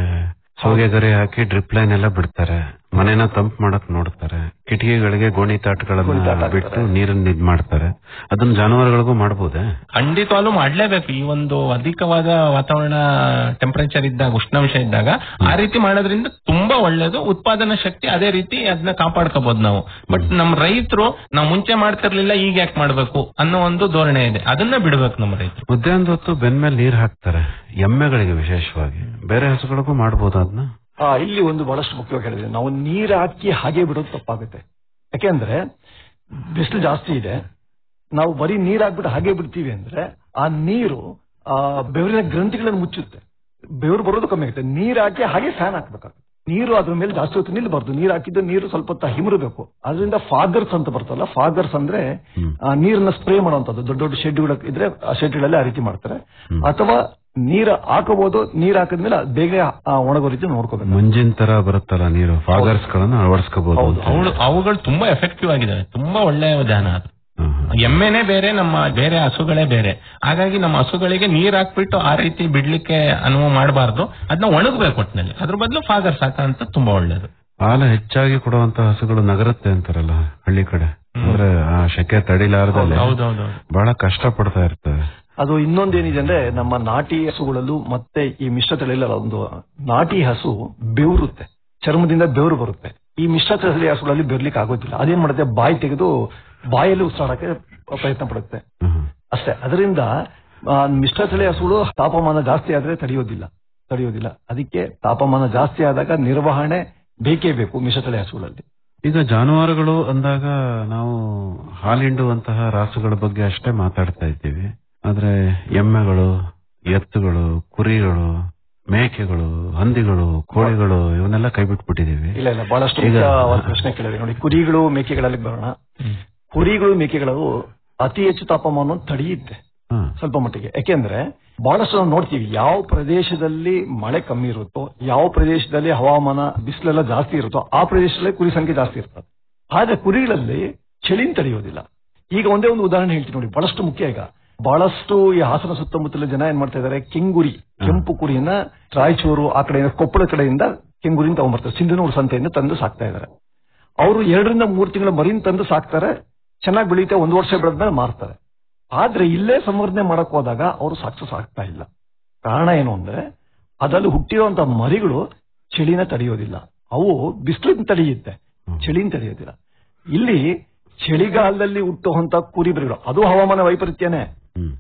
ಸೋಗೆ ಗರಿ ಹಾಕಿ ಡ್ರಿಪ್ ಲೈನ್ ಎಲ್ಲ ಬಿಡ್ತಾರೆ ಮನೆನ ತಂಪು ಮಾಡಕ್ ನೋಡ್ತಾರೆ ಕಿಟಕಿಗಳಿಗೆ ಗೋಣಿ ತಾಟಗಳನ್ನ ಬಿಟ್ಟು ನೀರನ್ನ ಇದ್ ಮಾಡ್ತಾರೆ ಅದನ್ನ ಜಾನುವಾರುಗಳಿಗೂ ಮಾಡ್ಬೋದೇ ಖಂಡಿತವಾಗ್ಲೂ ಮಾಡ್ಲೇಬೇಕು ಈ ಒಂದು ಅಧಿಕವಾದ ವಾತಾವರಣ ಟೆಂಪರೇಚರ್ ಇದ್ದಾಗ ಉಷ್ಣಾಂಶ ಇದ್ದಾಗ ಆ ರೀತಿ ಮಾಡೋದ್ರಿಂದ ತುಂಬಾ ಒಳ್ಳೇದು ಉತ್ಪಾದನಾ ಶಕ್ತಿ ಅದೇ ರೀತಿ ಅದನ್ನ ಕಾಪಾಡ್ಕೋಬಹುದು ನಾವು ಬಟ್ ನಮ್ಮ ರೈತರು ನಾವು ಮುಂಚೆ ಮಾಡ್ತಿರ್ಲಿಲ್ಲ ಈಗ ಯಾಕೆ ಮಾಡ್ಬೇಕು ಅನ್ನೋ ಒಂದು ಧೋರಣೆ ಇದೆ ಅದನ್ನ ಬಿಡ್ಬೇಕು ನಮ್ಮ ರೈತರು ಮಧ್ಯಾಹ್ನದ ಹೊತ್ತು ಬೆನ್ಮೇಲೆ ನೀರ್ ಹಾಕ್ತಾರೆ ಎಮ್ಮೆಗಳಿಗೆ ವಿಶೇಷವಾಗಿ ಬೇರೆ ಹಸುಗಳಿಗೂ ಮಾಡ್ಬೋದು ಅದನ್ನ ಆ ಇಲ್ಲಿ ಒಂದು ಬಹಳಷ್ಟು ಮುಖ್ಯವಾಗಿ ಹೇಳಿದೆ ನಾವು ನೀರು ಹಾಕಿ ಹಾಗೆ ಬಿಡೋದು ತಪ್ಪಾಗುತ್ತೆ ಯಾಕೆಂದ್ರೆ ಬಿಸಿಲು ಜಾಸ್ತಿ ಇದೆ ನಾವು ಬರೀ ನೀರ್ ಹಾಕ್ಬಿಟ್ಟು ಹಾಗೆ ಬಿಡ್ತೀವಿ ಅಂದ್ರೆ ಆ ನೀರು ಆ ಬೆವರಿನ ಗ್ರಂಥಿಗಳನ್ನು ಮುಚ್ಚುತ್ತೆ ಬೆವರು ಬರೋದು ಕಮ್ಮಿ ಆಗುತ್ತೆ ನೀರ್ ಹಾಕಿ ಹಾಗೆ ಫ್ಯಾನ್ ಹಾಕ್ಬೇಕಾಗುತ್ತೆ ನೀರು ಅದ್ರ ಮೇಲೆ ಜಾಸ್ತಿ ಹೊತ್ತು ನಿಲ್ಬಾರ್ದು ನೀರು ಹಾಕಿದ್ದು ನೀರು ಸ್ವಲ್ಪ ಹೊತ್ತು ಹಿಮರಬೇಕು ಅದರಿಂದ ಫಾಗರ್ಸ್ ಅಂತ ಬರ್ತಲ್ಲ ಫಾಗರ್ಸ್ ಅಂದ್ರೆ ಆ ನೀರನ್ನ ಸ್ಪ್ರೇ ಮಾಡುವಂತದ್ದು ದೊಡ್ಡ ದೊಡ್ಡ ಶೆಡ್ಗಳು ಇದ್ರೆ ಆ ಶೆಡ್ಗಳಲ್ಲಿ ಆ ರೀತಿ ಮಾಡ್ತಾರೆ ಅಥವಾ ನೀರ್ ಹಾಕಬಹುದು ನೀರ್ ಹಾಕಿದ್ಮೇಲೆ ಅದ್ ಬೇಗ ಆ, ಒಣಗೋ ರೀತಿ ನೋಡ್ಕೋಬೇಕು ಮುಂಜಿನ ತರ ಬರುತ್ತಲ್ಲ ನೀರು ಫಾಗರ್ಸ್ ಗಳನ್ನ ಅಳವಡಿಸ್ಕೋಬಹುದು ಅವಳು ಅವುಗಳು ತುಂಬಾ ಎಫೆಕ್ಟಿವ್ ಆಗಿದಾವೆ ತುಂಬಾ ಒಳ್ಳೆಯ ವಿಧಾನ ಅದು ಎಮ್ಮೆನೇ ಬೇರೆ ನಮ್ಮ ಬೇರೆ ಹಸುಗಳೇ ಬೇರೆ ಹಾಗಾಗಿ ನಮ್ಮ ಹಸುಗಳಿಗೆ ನೀರ್ ಹಾಕ್ಬಿಟ್ಟು ಆ ರೀತಿ ಬಿಡ್ಲಿಕ್ಕೆ ಅನುವು ಮಾಡಬಾರ್ದು ಅದನ್ನ ಒಣಗಬೇಕು ಒಟ್ಟಿನಲ್ಲಿ ಅದ್ರ ಬದಲು ಫಾಗರ್ ಸಾಕಂತ ತುಂಬಾ ಒಳ್ಳೇದು ಹಾಲು ಹೆಚ್ಚಾಗಿ ಕೊಡುವಂತ ಹಸುಗಳು ನಗರತ್ತೆ ಅಂತಾರಲ್ಲ ಹಳ್ಳಿ ಕಡೆ ಅಂದ್ರೆ ಆ ಶೆಕೆ ತಡಿಲಾರದಲ್ಲಿ ಹೌದೌದು ಬಹಳ ಕಷ್ಟ ಪಡ್ತಾ ಇರ್ತವೆ ಅದು ಇನ್ನೊಂದೇನಿದೆ ಅಂದ್ರೆ ನಮ್ಮ ನಾಟಿ ಹಸುಗಳಲ್ಲೂ ಮತ್ತೆ ಈ ಮಿಶ್ರ ತಳಿಯಲ್ಲ ಒಂದು ನಾಟಿ ಹಸು ಬೆವರುತ್ತೆ ಚರ್ಮದಿಂದ ಬೆವರು ಬರುತ್ತೆ ಈ ಮಿಶ್ರ ತಳಿ ಹಸುಗಳಲ್ಲಿ ಬೆರ್ಲಿಕ್ಕೆ ಆಗೋದಿಲ್ಲ ಅದೇನ್ ಮಾಡುತ್ತೆ ಬಾಯಿ ತೆಗೆದು ಬಾಯಲ್ಲಿ ಉಸಿರಾಡಕ್ಕೆ ಪ್ರಯತ್ನ ಪಡುತ್ತೆ ಅಷ್ಟೇ ಅದರಿಂದ ಆ, ಮಿಶ್ರ ತಳಿ ಹಸುಗಳು ತಾಪಮಾನ ಜಾಸ್ತಿ ಆದ್ರೆ ತಡೆಯೋದಿಲ್ಲ ತಡೆಯೋದಿಲ್ಲ ಅದಕ್ಕೆ ತಾಪಮಾನ ಜಾಸ್ತಿ ಆದಾಗ ನಿರ್ವಹಣೆ ಬೇಕೇ ಬೇಕು ಮಿಶ್ರತಳಿ ಹಸುಗಳಲ್ಲಿ ಈಗ ಜಾನುವಾರುಗಳು ಅಂದಾಗ ನಾವು ಹಾಲಿಂಡುವಂತಹ ರಾಸುಗಳ ಬಗ್ಗೆ ಅಷ್ಟೇ ಮಾತಾಡ್ತಾ ಇದ್ದೀವಿ ಆದ್ರೆ ಎಮ್ಮೆಗಳು ಎತ್ತುಗಳು ಕುರಿಗಳು ಮೇಕೆಗಳು ಹಂದಿಗಳು ಕೋಳಿಗಳು ಇವನ್ನೆಲ್ಲ ಕೈ ಬಿಟ್ಬಿಟ್ಟಿದೀವಿ ಇಲ್ಲ ಇಲ್ಲ ಬಹಳಷ್ಟು ಈಗ- ಮುಖ್ಯವಾದ ಪ್ರಶ್ನೆ ಕೇಳಿದೆ ನೋಡಿ ಕುರಿಗಳು ಮೇಕೆಗಳಲ್ಲಿ ಬರೋಣ ಕುರಿಗಳು ಮೇಕೆಗಳು ಅತಿ ಹೆಚ್ಚು ತಾಪಮಾನವನ್ನು ತಡೆಯುತ್ತೆ ಸ್ವಲ್ಪ ಮಟ್ಟಿಗೆ ಯಾಕೆಂದ್ರೆ ಬಹಳಷ್ಟು ನಾವು ನೋಡ್ತೀವಿ ಯಾವ ಪ್ರದೇಶದಲ್ಲಿ ಮಳೆ ಕಮ್ಮಿ ಇರುತ್ತೋ ಯಾವ ಪ್ರದೇಶದಲ್ಲಿ ಹವಾಮಾನ ಬಿಸಿಲೆಲ್ಲ ಜಾಸ್ತಿ ಇರುತ್ತೋ ಆ ಪ್ರದೇಶದಲ್ಲಿ ಕುರಿ ಸಂಖ್ಯೆ ಜಾಸ್ತಿ ಇರ್ತದೆ ಆದ್ರೆ ಕುರಿಗಳಲ್ಲಿ ಚಳಿನ ತಡೆಯೋದಿಲ್ಲ ಈಗ ಒಂದೇ ಒಂದು ಉದಾಹರಣೆ ಹೇಳ್ತೀನಿ ನೋಡಿ ಬಹಳಷ್ಟು ಮುಖ್ಯ ಈಗ ಬಹಳಷ್ಟು ಈ ಹಾಸನ ಸುತ್ತಮುತ್ತಲ ಜನ ಏನ್ ಮಾಡ್ತಾ ಇದಾರೆ ಕೆಂಗುರಿ ಕೆಂಪು ಕುರಿಯನ್ನ ರಾಯಚೂರು ಆ ಕಡೆಯಿಂದ ಕೊಪ್ಪಳ ಕಡೆಯಿಂದ ಕೆಂಗುರಿನ ತಗೊಂಡ್ಬರ್ತಾರೆ ಸಿಂಧನೂರು ಸಂತೆಯಿಂದ ತಂದು ಸಾಕ್ತಾ ಇದಾರೆ ಅವರು ಎರಡರಿಂದ ಮೂರು ತಿಂಗಳ ಮರಿನ್ ತಂದು ಸಾಕ್ತಾರೆ ಚೆನ್ನಾಗಿ ಬೆಳೀತಾ ಒಂದು ವರ್ಷ ಬೆಳೆದ್ಮೇಲೆ ಮಾರ್ತಾರೆ ಆದ್ರೆ ಇಲ್ಲೇ ಸಂವರ್ಧನೆ ಮಾಡಕ್ ಹೋದಾಗ ಅವರು ಸಕ್ಸಸ್ ಆಗ್ತಾ ಇಲ್ಲ ಕಾರಣ ಏನು ಅಂದ್ರೆ ಅದರಲ್ಲಿ ಹುಟ್ಟಿರುವಂತ ಮರಿಗಳು ಚಳಿನ ತಡೆಯೋದಿಲ್ಲ ಅವು ಬಿಸಿಲಿನ ತಡೆಯುತ್ತೆ ಚಳಿನ ತಡೆಯೋದಿಲ್ಲ ಇಲ್ಲಿ ಚಳಿಗಾಲದಲ್ಲಿ ಹುಟ್ಟುವಂತ ಕುರಿಮರಿಗಳು ಅದು ಹವಾಮಾನ ವೈಪರೀತ್ಯನೇ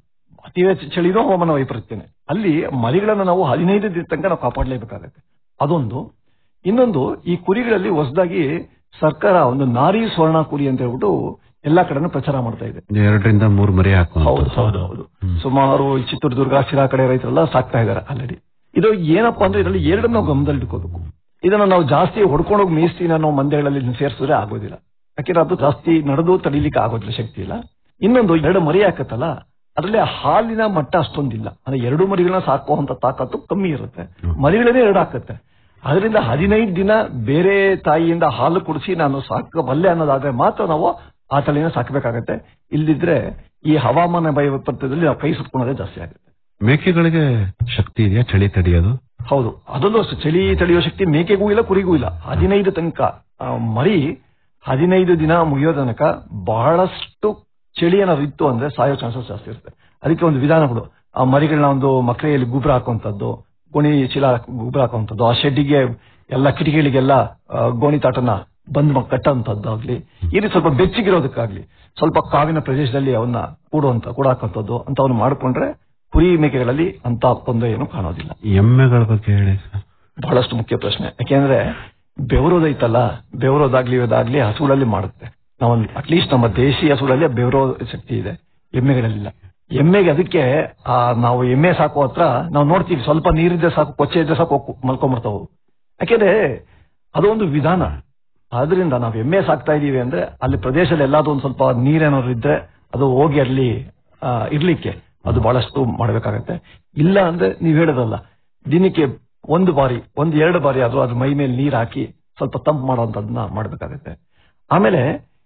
ಅತಿ ಹೆಚ್ಚು ಚಳಿನೂ ಹವಾಮಾನ ವೈಪರೀತ್ಯನೇ ಅಲ್ಲಿ ಮರಿಗಳನ್ನ ನಾವು ಹದಿನೈದು ದಿನ ತನಕ ನಾವು ಕಾಪಾಡಲೇಬೇಕಾಗತ್ತೆ ಅದೊಂದು ಇನ್ನೊಂದು ಈ ಕುರಿಗಳಲ್ಲಿ ಹೊಸದಾಗಿ ಸರ್ಕಾರ ಒಂದು ನಾರಿ ಸ್ವರ್ಣ ಕುರಿ ಅಂತ ಹೇಳ್ಬಿಟ್ಟು ಎಲ್ಲಾ ಕಡೆನೂ ಪ್ರಚಾರ ಮಾಡ್ತಾ ಇದೆ ಎರಡರಿಂದ ಮೂರು ಮರಿ ಹೌದು ಹಾಕುವಂತ ಹೌದು ಹೌದು ಸುಮಾರು ಈ ಚಿತ್ರದುರ್ಗ ಶಿರಾ ಕಡೆ ರೈತರೆಲ್ಲ ಸಾಕ್ತಾ ಇದ್ದಾರೆ ಆಲ್ರೆಡಿ ಇದು ಏನಪ್ಪಾ ಅಂದ್ರೆ ಇದರಲ್ಲಿ ಎರಡನ್ನ ನಾವು ಗಮನದಲ್ಲಿ ಇಟ್ಕೋಬೇಕು ಇದನ್ನ ನಾವು ಜಾಸ್ತಿ ಹೊಡ್ಕೊಂಡೋಗಿ ಮೇಯಿಸ್ತೀನಿ ಅನ್ನೋ ಮಂದೆಗಳಲ್ಲಿ ಸೇರಿಸಿದ್ರೆ ಆಗೋದಿಲ್ಲ ಯಾಕೆಂದ್ರೆ ಅದು ಜಾಸ್ತಿ ನಡೆದು ತಡಿಲಿಕ್ಕೆ ಆಗೋದಿಲ್ಲ ಶಕ್ತಿ ಇಲ್ಲ ಇನ್ನೊಂದು ಎರಡು ಮರಿ ಹಾಕತ್ತಲ್ಲ ಅದರಲ್ಲಿ ಹಾಲಿನ ಮಟ್ಟ ಅಷ್ಟೊಂದಿಲ್ಲ ಅಂದ್ರೆ ಎರಡು ಮರಿಗಳನ್ನ ಸಾಕುವಂತ ತಾಕತ್ತು ಕಮ್ಮಿ ಇರುತ್ತೆ ಮರಿಗಳನ್ನೇ ಎರಡು ಹಾಕತ್ತೆ ಅದರಿಂದ ಹದಿನೈದು ದಿನ ಬೇರೆ ತಾಯಿಯಿಂದ ಹಾಲು ಕುಡಿಸಿ ನಾನು ಸಾಕಬಲ್ಲೆ ಅನ್ನೋದಾದ್ರೆ ಮಾತ್ರ ನಾವು ಆ ತಳಿನ ಸಾಕಬೇಕಾಗತ್ತೆ ಇಲ್ದಿದ್ರೆ ಈ ಹವಾಮಾನ ವೈಪರೀತ್ಯದಲ್ಲಿ ನಾವು ಕೈ ಸುಟ್ಕೊಳ್ಳೋದೇ ಜಾಸ್ತಿ ಆಗುತ್ತೆ ಮೇಕೆಗಳಿಗೆ ಶಕ್ತಿ ಇದೆಯಾ ಚಳಿ ತಡೆಯೋದು ಹೌದು ಅದೊಂದು ಅಷ್ಟೇ ಚಳಿ ತಡೆಯುವ ಶಕ್ತಿ ಮೇಕೆಗೂ ಇಲ್ಲ ಕುರಿಗೂ ಇಲ್ಲ ಹದಿನೈದು ತನಕ ಆ, ಮರಿ ಹದಿನೈದು ದಿನ ಮುಗಿಯೋ ತನಕ ಬಹಳಷ್ಟು ಚಳಿ ಏನಾದ್ರು ಇತ್ತು ಅಂದ್ರೆ ಸಾಯೋ ಚಾನ್ಸಸ್ ಜಾಸ್ತಿ ಇರುತ್ತೆ ಅದಕ್ಕೆ ಒಂದು ವಿಧಾನಗಳು ಆ ಮರಿಗಳನ್ನ ಒಂದು ಮಕ್ಕಳಿಗೆ ಗೊಬ್ಬರ ಹಾಕುವಂಥದ್ದು ಗೋಣಿ ಚೀಲ ಗೊಬ್ಬರ ಹಾಕುವಂಥದ್ದು ಆ ಶೆಡ್ಡಿಗೆ ಎಲ್ಲ ಕಿಟಕಿಗಳಿಗೆಲ್ಲ ಆ, ಗೋಣಿ ತಾಟನ ಬಂದ್ ಮ- ಕಟ್ಟುವಂಥದ್ದಾಗ್ಲಿ ಈ ರೀತಿ ಸ್ವಲ್ಪ ಬೆಚ್ಚಗಿರೋದಕ್ಕಾಗ್ಲಿ ಸ್ವಲ್ಪ ಕಾವಿನ ಪ್ರದೇಶದಲ್ಲಿ ಅವನ್ನ ಕೂಡುವಂತ ಕೂಡಾಕುವಂಥದ್ದು ಅಂತವನ್ನ ಮಾಡ್ಕೊಂಡ್ರೆ ಕುರಿ ಮೇಕೆಗಳಲ್ಲಿ ಅಂತ ತೊಂದರೆ ಏನು ಕಾಣೋದಿಲ್ಲ ಎಮ್ಮೆಗಳ ಬಗ್ಗೆ ಹೇಳಿ ಸರ್ ಬಹಳಷ್ಟು ಮುಖ್ಯ ಪ್ರಶ್ನೆ ಯಾಕೆಂದ್ರೆ ಬೆವರೋದೈತಲ್ಲ ಬೆವರೋದಾಗ್ಲಿ ಇದಾಗ್ಲಿ ಹಸುಗಳಲ್ಲಿ ಮಾಡುತ್ತೆ ನಾವು ಅಟ್ಲೀಸ್ಟ್ ನಮ್ಮ ದೇಶಿ ಹಸುಗಳಲ್ಲಿ ಬೆವರೋ ಶಕ್ತಿ ಇದೆ ಎಮ್ಮೆಗಳಲ್ಲಿಲ್ಲ ಎಮ್ಮೆಗೆ ಅದಕ್ಕೆ ಆ ನಾವು ಎಮ್ಮೆ ಸಾಕೋ ಹತ್ರ ನಾವು ನೋಡ್ತೀವಿ ಸ್ವಲ್ಪ ನೀರಿದ್ರೆ ಸಾಕು ಕೊಚ್ಚೆ ಇದ್ರೆ ಸಾಕು ಹೋಗ್ ಮಲ್ಕೊಂಡ್ಬಿಡ್ತಾವು ಯಾಕೆಂದ್ರೆ ಅದೊಂದು ವಿಧಾನ ಆದ್ರಿಂದ ನಾವು ಎಮ್ಮೆ ಸಾಕ್ತಾ ಇದೀವಿ ಅಂದ್ರೆ ಅಲ್ಲಿ ಪ್ರದೇಶದಲ್ಲಿ ಎಲ್ಲಾದ್ರೂ ಒಂದ್ ಸ್ವಲ್ಪ ನೀರೇನಾದ್ರು ಇದ್ರೆ ಅದು ಹೋಗಿ ಅಲ್ಲಿ ಆ, ಇರ್ಲಿಕ್ಕೆ ಅದು ಬಹಳಷ್ಟು ಮಾಡ್ಬೇಕಾಗತ್ತೆ ಇಲ್ಲ ಅಂದ್ರೆ ನೀವ್ ಹೇಳೋದಲ್ಲ ದಿನಕ್ಕೆ ಒಂದು ಬಾರಿ ಒಂದ್ ಎರಡು ಬಾರಿ ಆದ್ರೂ ಅದ್ರ ಮೈ ಮೇಲೆ ನೀರ್ ಹಾಕಿ ಸ್ವಲ್ಪ ತಂಪು ಮಾಡೋಂಥದ್ದನ್ನ ಮಾಡ್ಬೇಕಾಗತ್ತೆ ಆಮೇಲೆ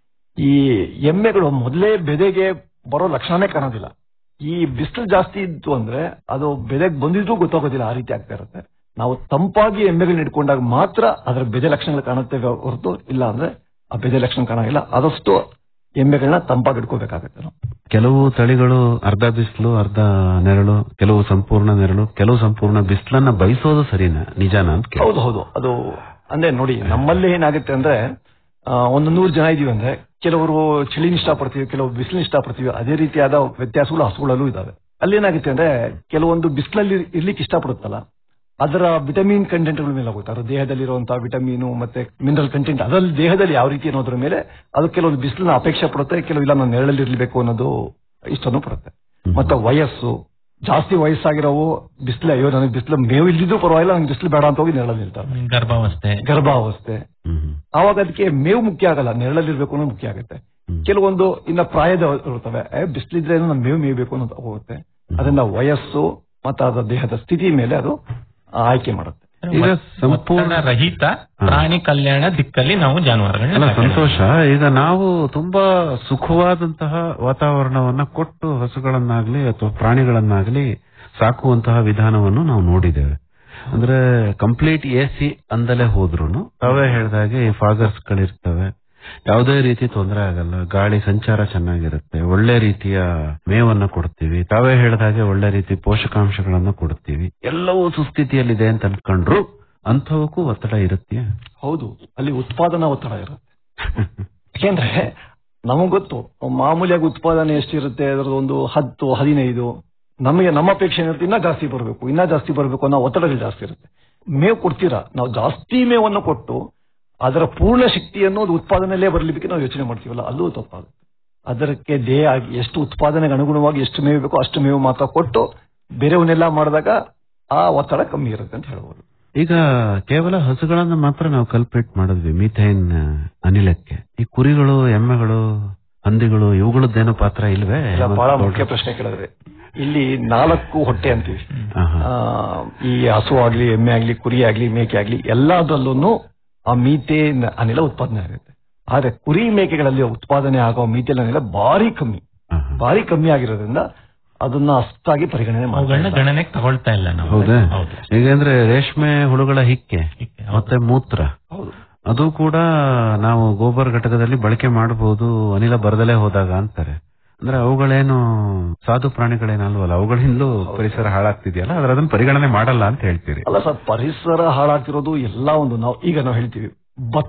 ಈ ಎಮ್ಮೆಗಳು ಮೊದಲೇ ಬೆದೆಗೆ ಬರೋ ಲಕ್ಷಣನೇ ಕಾಣೋದಿಲ್ಲ ಈ ಬಿಸಿಲು ಜಾಸ್ತಿ ಇತ್ತು ಅಂದ್ರೆ ಅದು ಬೆದೆಗೆ ಬಂದಿದ್ರೂ ಗೊತ್ತಾಗೋದಿಲ್ಲ ಆ ರೀತಿ ಆಗ್ತಾ ಇರುತ್ತೆ ನಾವು ತಂಪಾಗಿ ಎಮ್ಮೆಗಳನ್ನ ಇಟ್ಕೊಂಡಾಗ ಮಾತ್ರ ಅದರ ಬೆದೆ ಲಕ್ಷಣಗಳು ಕಾಣುತ್ತೆ ಹೊರತು ಇಲ್ಲ ಅಂದ್ರೆ ಆ ಬೆದೆ ಲಕ್ಷಣ ಕಾಣಂಗಿಲ್ಲ ಆದಷ್ಟು ಎಮ್ಮೆಗಳನ್ನ ತಂಪಾಗಿ ಇಟ್ಕೋಬೇಕಾಗತ್ತೆ ನಾವು ಕೆಲವು ತಳಿಗಳು ಅರ್ಧ ಬಿಸಿಲು ಅರ್ಧ ನೆರಳು ಕೆಲವು ಸಂಪೂರ್ಣ ನೆರಳು ಕೆಲವು ಸಂಪೂರ್ಣ ಬಿಸಿಲನ್ನ ಬಯಸೋದು ಸರಿನಾ ನಿಜಾನ ಅಂತ ಕೇಳಿ ಹೌದು ಹೌದು ಅದು ಅಂದ್ರೆ ನೋಡಿ ನಮ್ಮಲ್ಲಿ ಏನಾಗುತ್ತೆ ಅಂದ್ರೆ ಆ, ಒಂದು ನೂರು ಜನ ಇದೀವಿ ಅಂದ್ರೆ ಕೆಲವರು ಚಳಿನ ಇಷ್ಟಪಡ್ತೀವಿ ಕೆಲವು ಬಿಸಿಲಿನ ಇಷ್ಟಪಡ್ತೀವಿ ಅದೇ ರೀತಿಯಾದ ವ್ಯತ್ಯಾಸಗಳು ಹಸುಗಳಲ್ಲೂ ಇದಾವೆ ಅಲ್ಲಿ ಏನಾಗುತ್ತೆ ಅಂದ್ರೆ ಕೆಲವೊಂದು ಬಿಸಿಲಲ್ಲಿ ಇರ್ಲಿಕ್ಕೆ ಇಷ್ಟಪಡುತ್ತಲ್ಲ ಅದರ ವಿಟಮಿನ್ ಕಂಟೆಂಟ್ಗಳ ಮೇಲೆ ಹೋಗುತ್ತೆ ಅದರ ದೇಹದಲ್ಲಿರುವಂತಹ ವಿಟಮಿನ್ ಮತ್ತೆ ಮಿನರಲ್ ಕಂಟೆಂಟ್ ಅದರಲ್ಲಿ ದೇಹದಲ್ಲಿ ಯಾವ ರೀತಿ ಅನ್ನೋದ್ರ ಮೇಲೆ ಅದು ಕೆಲವೊಂದು ಬಿಸಿಲನ್ನ ಅಪೇಕ್ಷೆ ಪಡುತ್ತೆ ಕೆಲವು ಇಲ್ಲ ನಾನು ನೆರಳಲ್ಲಿ ಇರ್ಲೇಬೇಕು ಅನ್ನೋದು ಇಷ್ಟನೂ ಪಡುತ್ತೆ ಮತ್ತೆ ವಯಸ್ಸು ಜಾಸ್ತಿ ವಯಸ್ಸಾಗಿರೋವು ಬಿಸಿಲು ಅಯ್ಯೋ ನನಗೆ ಬಿಸಿಲು ಮೇವು ಇಲ್ದಿದ್ರು ಪರವಾಗಿಲ್ಲ ನಂಗೆ ಬಿಸಿಲು ಬೇಡ ಅಂತ ಹೋಗಿ ನೆರಳಲ್ಲಿ ಇರ್ತಾರೆ ಗರ್ಭಾವಸ್ಥೆ ಗರ್ಭಾವಸ್ಥೆ ಆವಾಗ ಅದಕ್ಕೆ ಮೇವು ಮುಖ್ಯ ಆಗಲ್ಲ ನೆರಳಲ್ಲಿ ಇರ್ಬೇಕು ಅನ್ನೋದು ಮುಖ್ಯ ಆಗುತ್ತೆ ಕೆಲವೊಂದು ಇನ್ನ ಪ್ರಾಯದ ಇರ್ತವೆ ಬಿಸಿಲಿದ್ರೆ ನಮ್ ಮೇವು ಮೇಯ್ಬೇಕು ಅನ್ನೋದು ಹೋಗುತ್ತೆ ಅದರಿಂದ ವಯಸ್ಸು ಮತ್ತೆ ಅದರ ದೇಹದ ಸ್ಥಿತಿ ಮೇಲೆ ಅದು ಆಯ್ಕೆ ಮಾಡುತ್ತೆ ಈಗ ಸಂಪೂರ್ಣ ಒತ್ತಡ ರಹಿತ ಪ್ರಾಣಿ ಕಲ್ಯಾಣ ದಿಕ್ಕಲ್ಲಿ ನಾವು ಅಲ್ಲ ಜಾನುವಾರುಗಳನ್ನ ಸಂತೋಷ ಈಗ ನಾವು ತುಂಬಾ ಸುಖವಾದಂತಹ ವಾತಾವರಣವನ್ನ ಕೊಟ್ಟು ಹಸುಗಳನ್ನಾಗ್ಲಿ ಅಥವಾ ಪ್ರಾಣಿಗಳನ್ನಾಗ್ಲಿ ಸಾಕುವಂತಹ ವಿಧಾನವನ್ನು ನಾವು ನೋಡಿದ್ದೇವೆ ಅಂದ್ರೆ ಕಂಪ್ಲೀಟ್ ಎ ಸಿ ಅಂದಲೇ ಹೋದ್ರು ತಾವೇ ಹೇಳ್ದಾಗೆ ಈ ಫಾಗರ್ಸ್ ಗಳಿರ್ತವೆ ಯಾವುದೇ ರೀತಿ ತೊಂದರೆ ಆಗಲ್ಲ ಗಾಳಿ ಸಂಚಾರ ಚೆನ್ನಾಗಿರುತ್ತೆ ಒಳ್ಳೆ ರೀತಿಯ ಮೇವನ್ನ ಕೊಡ್ತೀವಿ ತಾವೇ ಹೇಳ್ದಾಗೆ ಒಳ್ಳೆ ರೀತಿ ಪೋಷಕಾಂಶಗಳನ್ನ ಕೊಡ್ತೀವಿ ಎಲ್ಲವೂ ಸುಸ್ಥಿತಿಯಲ್ಲಿದೆ ಅಂತ ಅನ್ಕೊಂಡ್ರು ಅಂಥವಕ್ಕೂ ಒತ್ತಡ ಇರುತ್ತೆ ಹೌದು ಅಲ್ಲಿ ಉತ್ಪಾದನಾ ಒತ್ತಡ ಇರುತ್ತೆ ಯಾಕೆಂದ್ರೆ ನಮಗ್ ಗೊತ್ತು ಮಾಮೂಲಿಯಾಗಿ ಉತ್ಪಾದನೆ ಎಷ್ಟಿರುತ್ತೆ ಅದರದ್ದು ಒಂದು ಹತ್ತು ಹದಿನೈದು ನಮಗೆ ನಮ್ಮ ಅಪೇಕ್ಷೆ ಏನಿರುತ್ತೆ ಇನ್ನ ಜಾಸ್ತಿ ಬರಬೇಕು ಇನ್ನ ಜಾಸ್ತಿ ಬರಬೇಕು ಅನ್ನೋ ಒತ್ತಡಗಳು ಜಾಸ್ತಿ ಇರುತ್ತೆ ಮೇವು ಕೊಡ್ತೀರಾ ನಾವು ಜಾಸ್ತಿ ಮೇವನ್ನು ಕೊಟ್ಟು ಅದರ ಪೂರ್ಣ ಶಕ್ತಿ ಅನ್ನೋದು ಉತ್ಪಾದನೆಯಲ್ಲೇ ಬರಲಿಕ್ಕೆ ನಾವು ಯೋಚನೆ ಮಾಡ್ತೀವಲ್ಲ ಅಲ್ಲೂ ತಪ್ಪಾಗುತ್ತೆ ಅದಕ್ಕೆ ದೇಹ ಆಗಿ ಎಷ್ಟು ಉತ್ಪಾದನೆಗೆ ಅನುಗುಣವಾಗಿ ಎಷ್ಟು ಮೇವು ಬೇಕೋ ಅಷ್ಟು ಮೇವು ಮಾತ್ರ ಕೊಟ್ಟು ಬೇರೆಯವನ್ನೆಲ್ಲ ಮಾಡಿದಾಗ ಆ ಒತ್ತಡ ಕಮ್ಮಿ ಇರುತ್ತೆ ಅಂತ ಹೇಳ್ಬೋದು ಈಗ ಕೇವಲ ಹಸುಗಳನ್ನ ಮಾತ್ರ ನಾವು ಕಲ್ಪೇಟ್ ಮಾಡಿದ್ವಿ ಮೀಥೈನ್ ಅನಿಲಕ್ಕೆ ಈ ಕುರಿಗಳು ಎಮ್ಮೆಗಳು ಹಂದಿಗಳು ಇವುಗಳದ್ದೇನೋ ಪಾತ್ರ ಇಲ್ವೇ ಇಲ್ಲ, ಬಹಳ ಮುಖ್ಯ ಪ್ರಶ್ನೆ ಕೇಳಿದ್ರೆ ಇಲ್ಲಿ ನಾಲ್ಕು ಹೊಟ್ಟೆ ಅಂತೀವಿ ಆ, ಈ ಹಸು ಆಗ್ಲಿ ಎಮ್ಮೆ ಆಗ್ಲಿ ಕುರಿ ಆಗ್ಲಿ ಮೇಕೆ ಆಗ್ಲಿ ಎಲ್ಲದರಲ್ಲೂ ಆ ಮೀಥೇನ್ ಅನಿಲ ಉತ್ಪಾದನೆ ಆಗುತ್ತೆ ಆದ್ರೆ ಕುರಿ ಮೇಕೆಗಳಲ್ಲಿ ಉತ್ಪಾದನೆ ಆಗೋ ಮೀಥೇನ್ ಅನಿಲ ಭಾರಿ ಕಮ್ಮಿ ಭಾರಿ ಕಮ್ಮಿ ಆಗಿರೋದ್ರಿಂದ ಅದನ್ನ ಅಷ್ಟಾಗಿ ಪರಿಗಣನೆ ಅವುಗಳನ್ನ ಮಾಡ್ತಾರೆ ಗಣನೆಗೆ ತಗೊಳ್ತಾ ಇಲ್ಲ ನಾವು ಹೌದಾ ಹೌದು ಈಗ ಅಂದ್ರೆ ರೇಷ್ಮೆ ಹುಳುಗಳ ಹಿಕ್ಕೆ ಮತ್ತೆ ಮೂತ್ರ ಅದು ಕೂಡ ನಾವು ಗೋಬರ್ ಘಟಕದಲ್ಲಿ ಬಳಕೆ ಮಾಡಬಹುದು ಅನಿಲ ಬರದಲೇ ಹೋದಾಗ ಅಂತಾರೆ ಅಂದ್ರೆ ಅವುಗಳೇನು ಸಾಧು ಪ್ರಾಣಿಗಳೇನಲ್ವಲ್ಲ ಅವುಗಳಿಂದಲೂ ಪರಿಸರ ಹಾಳಾಗ್ತಿದೆಯಲ್ಲ ಆದ್ರೆ ಅದನ್ನ ಪರಿಗಣನೆ ಮಾಡಲ್ಲ ಅಂತ ಹೇಳ್ತೀರಿ ಅಲ್ಲ ಸರ್ ಪರಿಸರ ಹಾಳಾಗ್ತಿರೋದು ಎಲ್ಲ ಒಂದು ನಾವು ಈಗ ನಾವು ಹೇಳ್ತೀವಿ ಭತ್ತ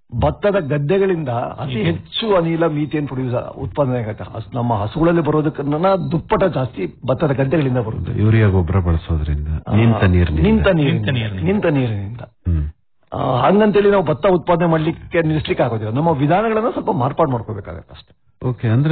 ಭತ್ತದ ಗದ್ದೆಗಳಿಂದ ಅತಿ ಹೆಚ್ಚು ಅನಿಲ ಮೀಥೇನ್ ಪ್ರೊಡ್ಯೂಸ್ ಉತ್ಪಾದನೆ ಆಗುತ್ತೆ ಹಸ್- ನಮ್ಮ ಹಸುಗಳಲ್ಲಿ ಬರೋದಕ್ಕನ್ನ ದುಪ್ಪಟ ಜಾಸ್ತಿ ಭತ್ತದ ಗದ್ದೆಗಳಿಂದ ಬರುತ್ತೆ ಯೂರಿಯಾ ಗೊಬ್ಬರ ಬಳಸೋದ್ರಿಂದ ನಿಂತ ನೀರಿನಿಂದ ನಿಂತ ನೀರಿನಿಂದ ನಿಂತ ನೀರಿನಿಂದ ಆ, ಹಂಗಂತೇಳಿ ನಾವು ಭತ್ತ ಉತ್ಪಾದನೆ ಮಾಡ್ಲಿಕ್ಕೆ ನಿಲ್ಲಿಸ್ಲಿಕ್ಕೆ ಆಗೋದಿಲ್ಲ ನಮ್ಮ ವಿಧಾನಗಳನ್ನ ಸ್ವಲ್ಪ ಮಾರ್ಪಾಡು ಮಾಡ್ಕೋಬೇಕಾಗತ್ತೆ ಅಷ್ಟೇ ಓಕೆ ಅಂದ್ರೆ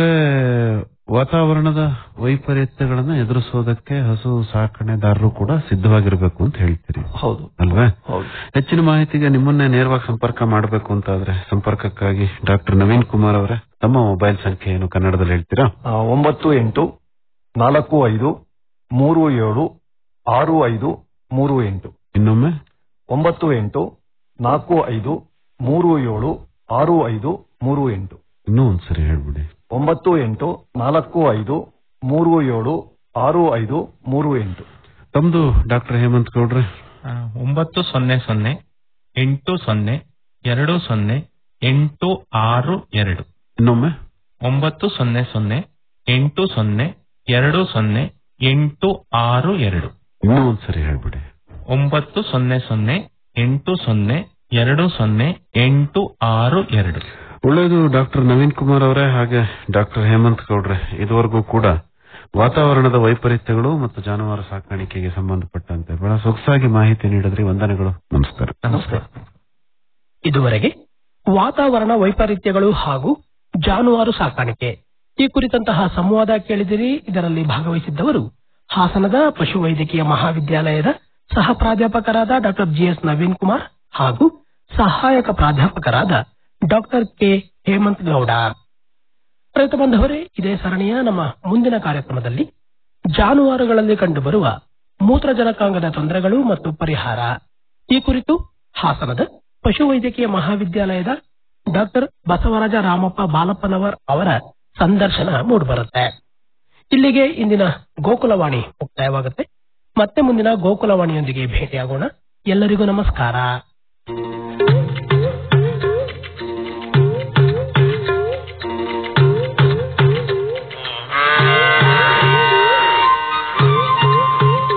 ವಾತಾವರಣದ ವೈಪರೀತ್ಯಗಳನ್ನ ಎದುರಿಸೋದಕ್ಕೆ ಹಸು ಸಾಕಣೆದಾರರು ಕೂಡ ಸಿದ್ಧವಾಗಿರ್ಬೇಕು ಅಂತ ಹೇಳ್ತೀರಿ ಹೌದು ಅಲ್ವೇ ಹೌದು ಹೆಚ್ಚಿನ ಮಾಹಿತಿಗೆ ನಿಮ್ಮನ್ನೇ ನೇರವಾಗಿ ಸಂಪರ್ಕ ಮಾಡಬೇಕು ಅಂತಾದ್ರೆ ಸಂಪರ್ಕಕ್ಕಾಗಿ ಡಾಕ್ಟರ್ ನವೀನ್ ಕುಮಾರ್ ಅವರೇ ತಮ್ಮ ಮೊಬೈಲ್ ಸಂಖ್ಯೆ ಏನು ಕನ್ನಡದಲ್ಲಿ ಹೇಳ್ತೀರಾ ಆ, ಒಂಬತ್ತು ಎಂಟು ನಾಲ್ಕು ಐದು ಮೂರು ಏಳು ಆರು ಐದು ಮೂರು ಎಂಟು ಇನ್ನೊಮ್ಮೆ ಒಂಬತ್ತು ಎಂಟು ನಾಲ್ಕು ಐದು ಮೂರು ಏಳು ಆರು ಐದು ಮೂರು ಎಂಟು ಇನ್ನೂ ಒಂದ್ಸರಿ ಹೇಳ್ಬಿಡಿ ಒಂಬತ್ತು ಎಂಟು ನಾಲ್ಕು ಐದು ಮೂರು ಏಳು ಆರು ಐದು ಮೂರು ಎಂಟು ತಮ್ದು ಡಾಕ್ಟರ್ ಹೇಮಂತ್ ಗೌಡ್ರೆ ಆ, ಒಂಬತ್ತು ಸೊನ್ನೆ ಸೊನ್ನೆ ಎಂಟು ಸೊನ್ನೆ ಎರಡು ಸೊನ್ನೆ ಎಂಟು ಆರು ಎರಡು ಇನ್ನೊಮ್ಮೆ ಒಂಬತ್ತು ಸೊನ್ನೆ ಸೊನ್ನೆ ಎಂಟು ಸೊನ್ನೆ ಎರಡು ಸೊನ್ನೆ ಎಂಟು ಆರು ಎರಡು ಇನ್ನೂ ಒಂದ್ಸರಿ ಹೇಳ್ಬಿಡಿ ಒಂಬತ್ತು ಸೊನ್ನೆ ಸೊನ್ನೆ ಎಂಟು ಸೊನ್ನೆ ಎರಡು ಸೊನ್ನೆ ಎಂಟು ಆರು ಎರಡು ಒಳ್ಳೆಯದು ಡಾಕ್ಟರ್ ನವೀನ್ ಕುಮಾರ್ ಅವರೇ ಹಾಗೆ ಡಾಕ್ಟರ್ ಹೇಮಂತ್ ಗೌಡ್ರೆ ಇದುವರೆಗೂ ಕೂಡ ವಾತಾವರಣದ ವೈಪರೀತ್ಯಗಳು ಮತ್ತು ಜಾನುವಾರು ಸಾಕಾಣಿಕೆಗೆ ಸಂಬಂಧಪಟ್ಟಂತೆ ಬಹಳ ಸೊಗಸಾಗಿ ಮಾಹಿತಿ ನೀಡಿದ್ರಿ ವಂದನೆಗಳು ನಮಸ್ಕಾರ ನಮಸ್ಕಾರ ಇದುವರೆಗೆ ವಾತಾವರಣ ವೈಪರೀತ್ಯಗಳು ಹಾಗೂ ಜಾನುವಾರು ಸಾಕಾಣಿಕೆ ಈ ಕುರಿತಂತಹ ಸಂವಾದ ಕೇಳಿದಿರಿ ಇದರಲ್ಲಿ ಭಾಗವಹಿಸಿದ್ದವರು ಹಾಸನದ ಪಶುವೈದ್ಯಕೀಯ ಮಹಾವಿದ್ಯಾಲಯದ ಸಹ ಪ್ರಾಧ್ಯಾಪಕರಾದ ಡಾಕ್ಟರ್ ಜಿಎಸ್ ನವೀನ್ ಕುಮಾರ್ ಹಾಗೂ ಸಹಾಯಕ ಪ್ರಾಧ್ಯಾಪಕರಾದ ಡಾಕ್ಟರ್ ಕೆ ಹೇಮಂತ್ ಗೌಡ ರೈತ ಬಾಂಧವರೇ ಇದೇ ಸರಣಿಯ ನಮ್ಮ ಮುಂದಿನ ಕಾರ್ಯಕ್ರಮದಲ್ಲಿ ಜಾನುವಾರುಗಳಲ್ಲಿ ಕಂಡುಬರುವ ಮೂತ್ರಜನಕಾಂಗದ ತೊಂದರೆಗಳು ಮತ್ತು ಪರಿಹಾರ ಈ ಕುರಿತು ಹಾಸನದ ಪಶುವೈದ್ಯಕೀಯ ಮಹಾವಿದ್ಯಾಲಯದ ಡಾಕ್ಟರ್ ಬಸವರಾಜ ರಾಮಪ್ಪ ಬಾಲಪ್ಪನವರ್ ಅವರ ಸಂದರ್ಶನ ಮೂಡಿಬರುತ್ತೆ ಇಲ್ಲಿಗೆ ಇಂದಿನ ಗೋಕುಲವಾಣಿ ಮುಕ್ತಾಯವಾಗುತ್ತೆ ಮತ್ತೆ ಮುಂದಿನ ಗೋಕುಲವಾಣಿಯೊಂದಿಗೆ ಭೇಟಿಯಾಗೋಣ ಎಲ್ಲರಿಗೂ ನಮಸ್ಕಾರ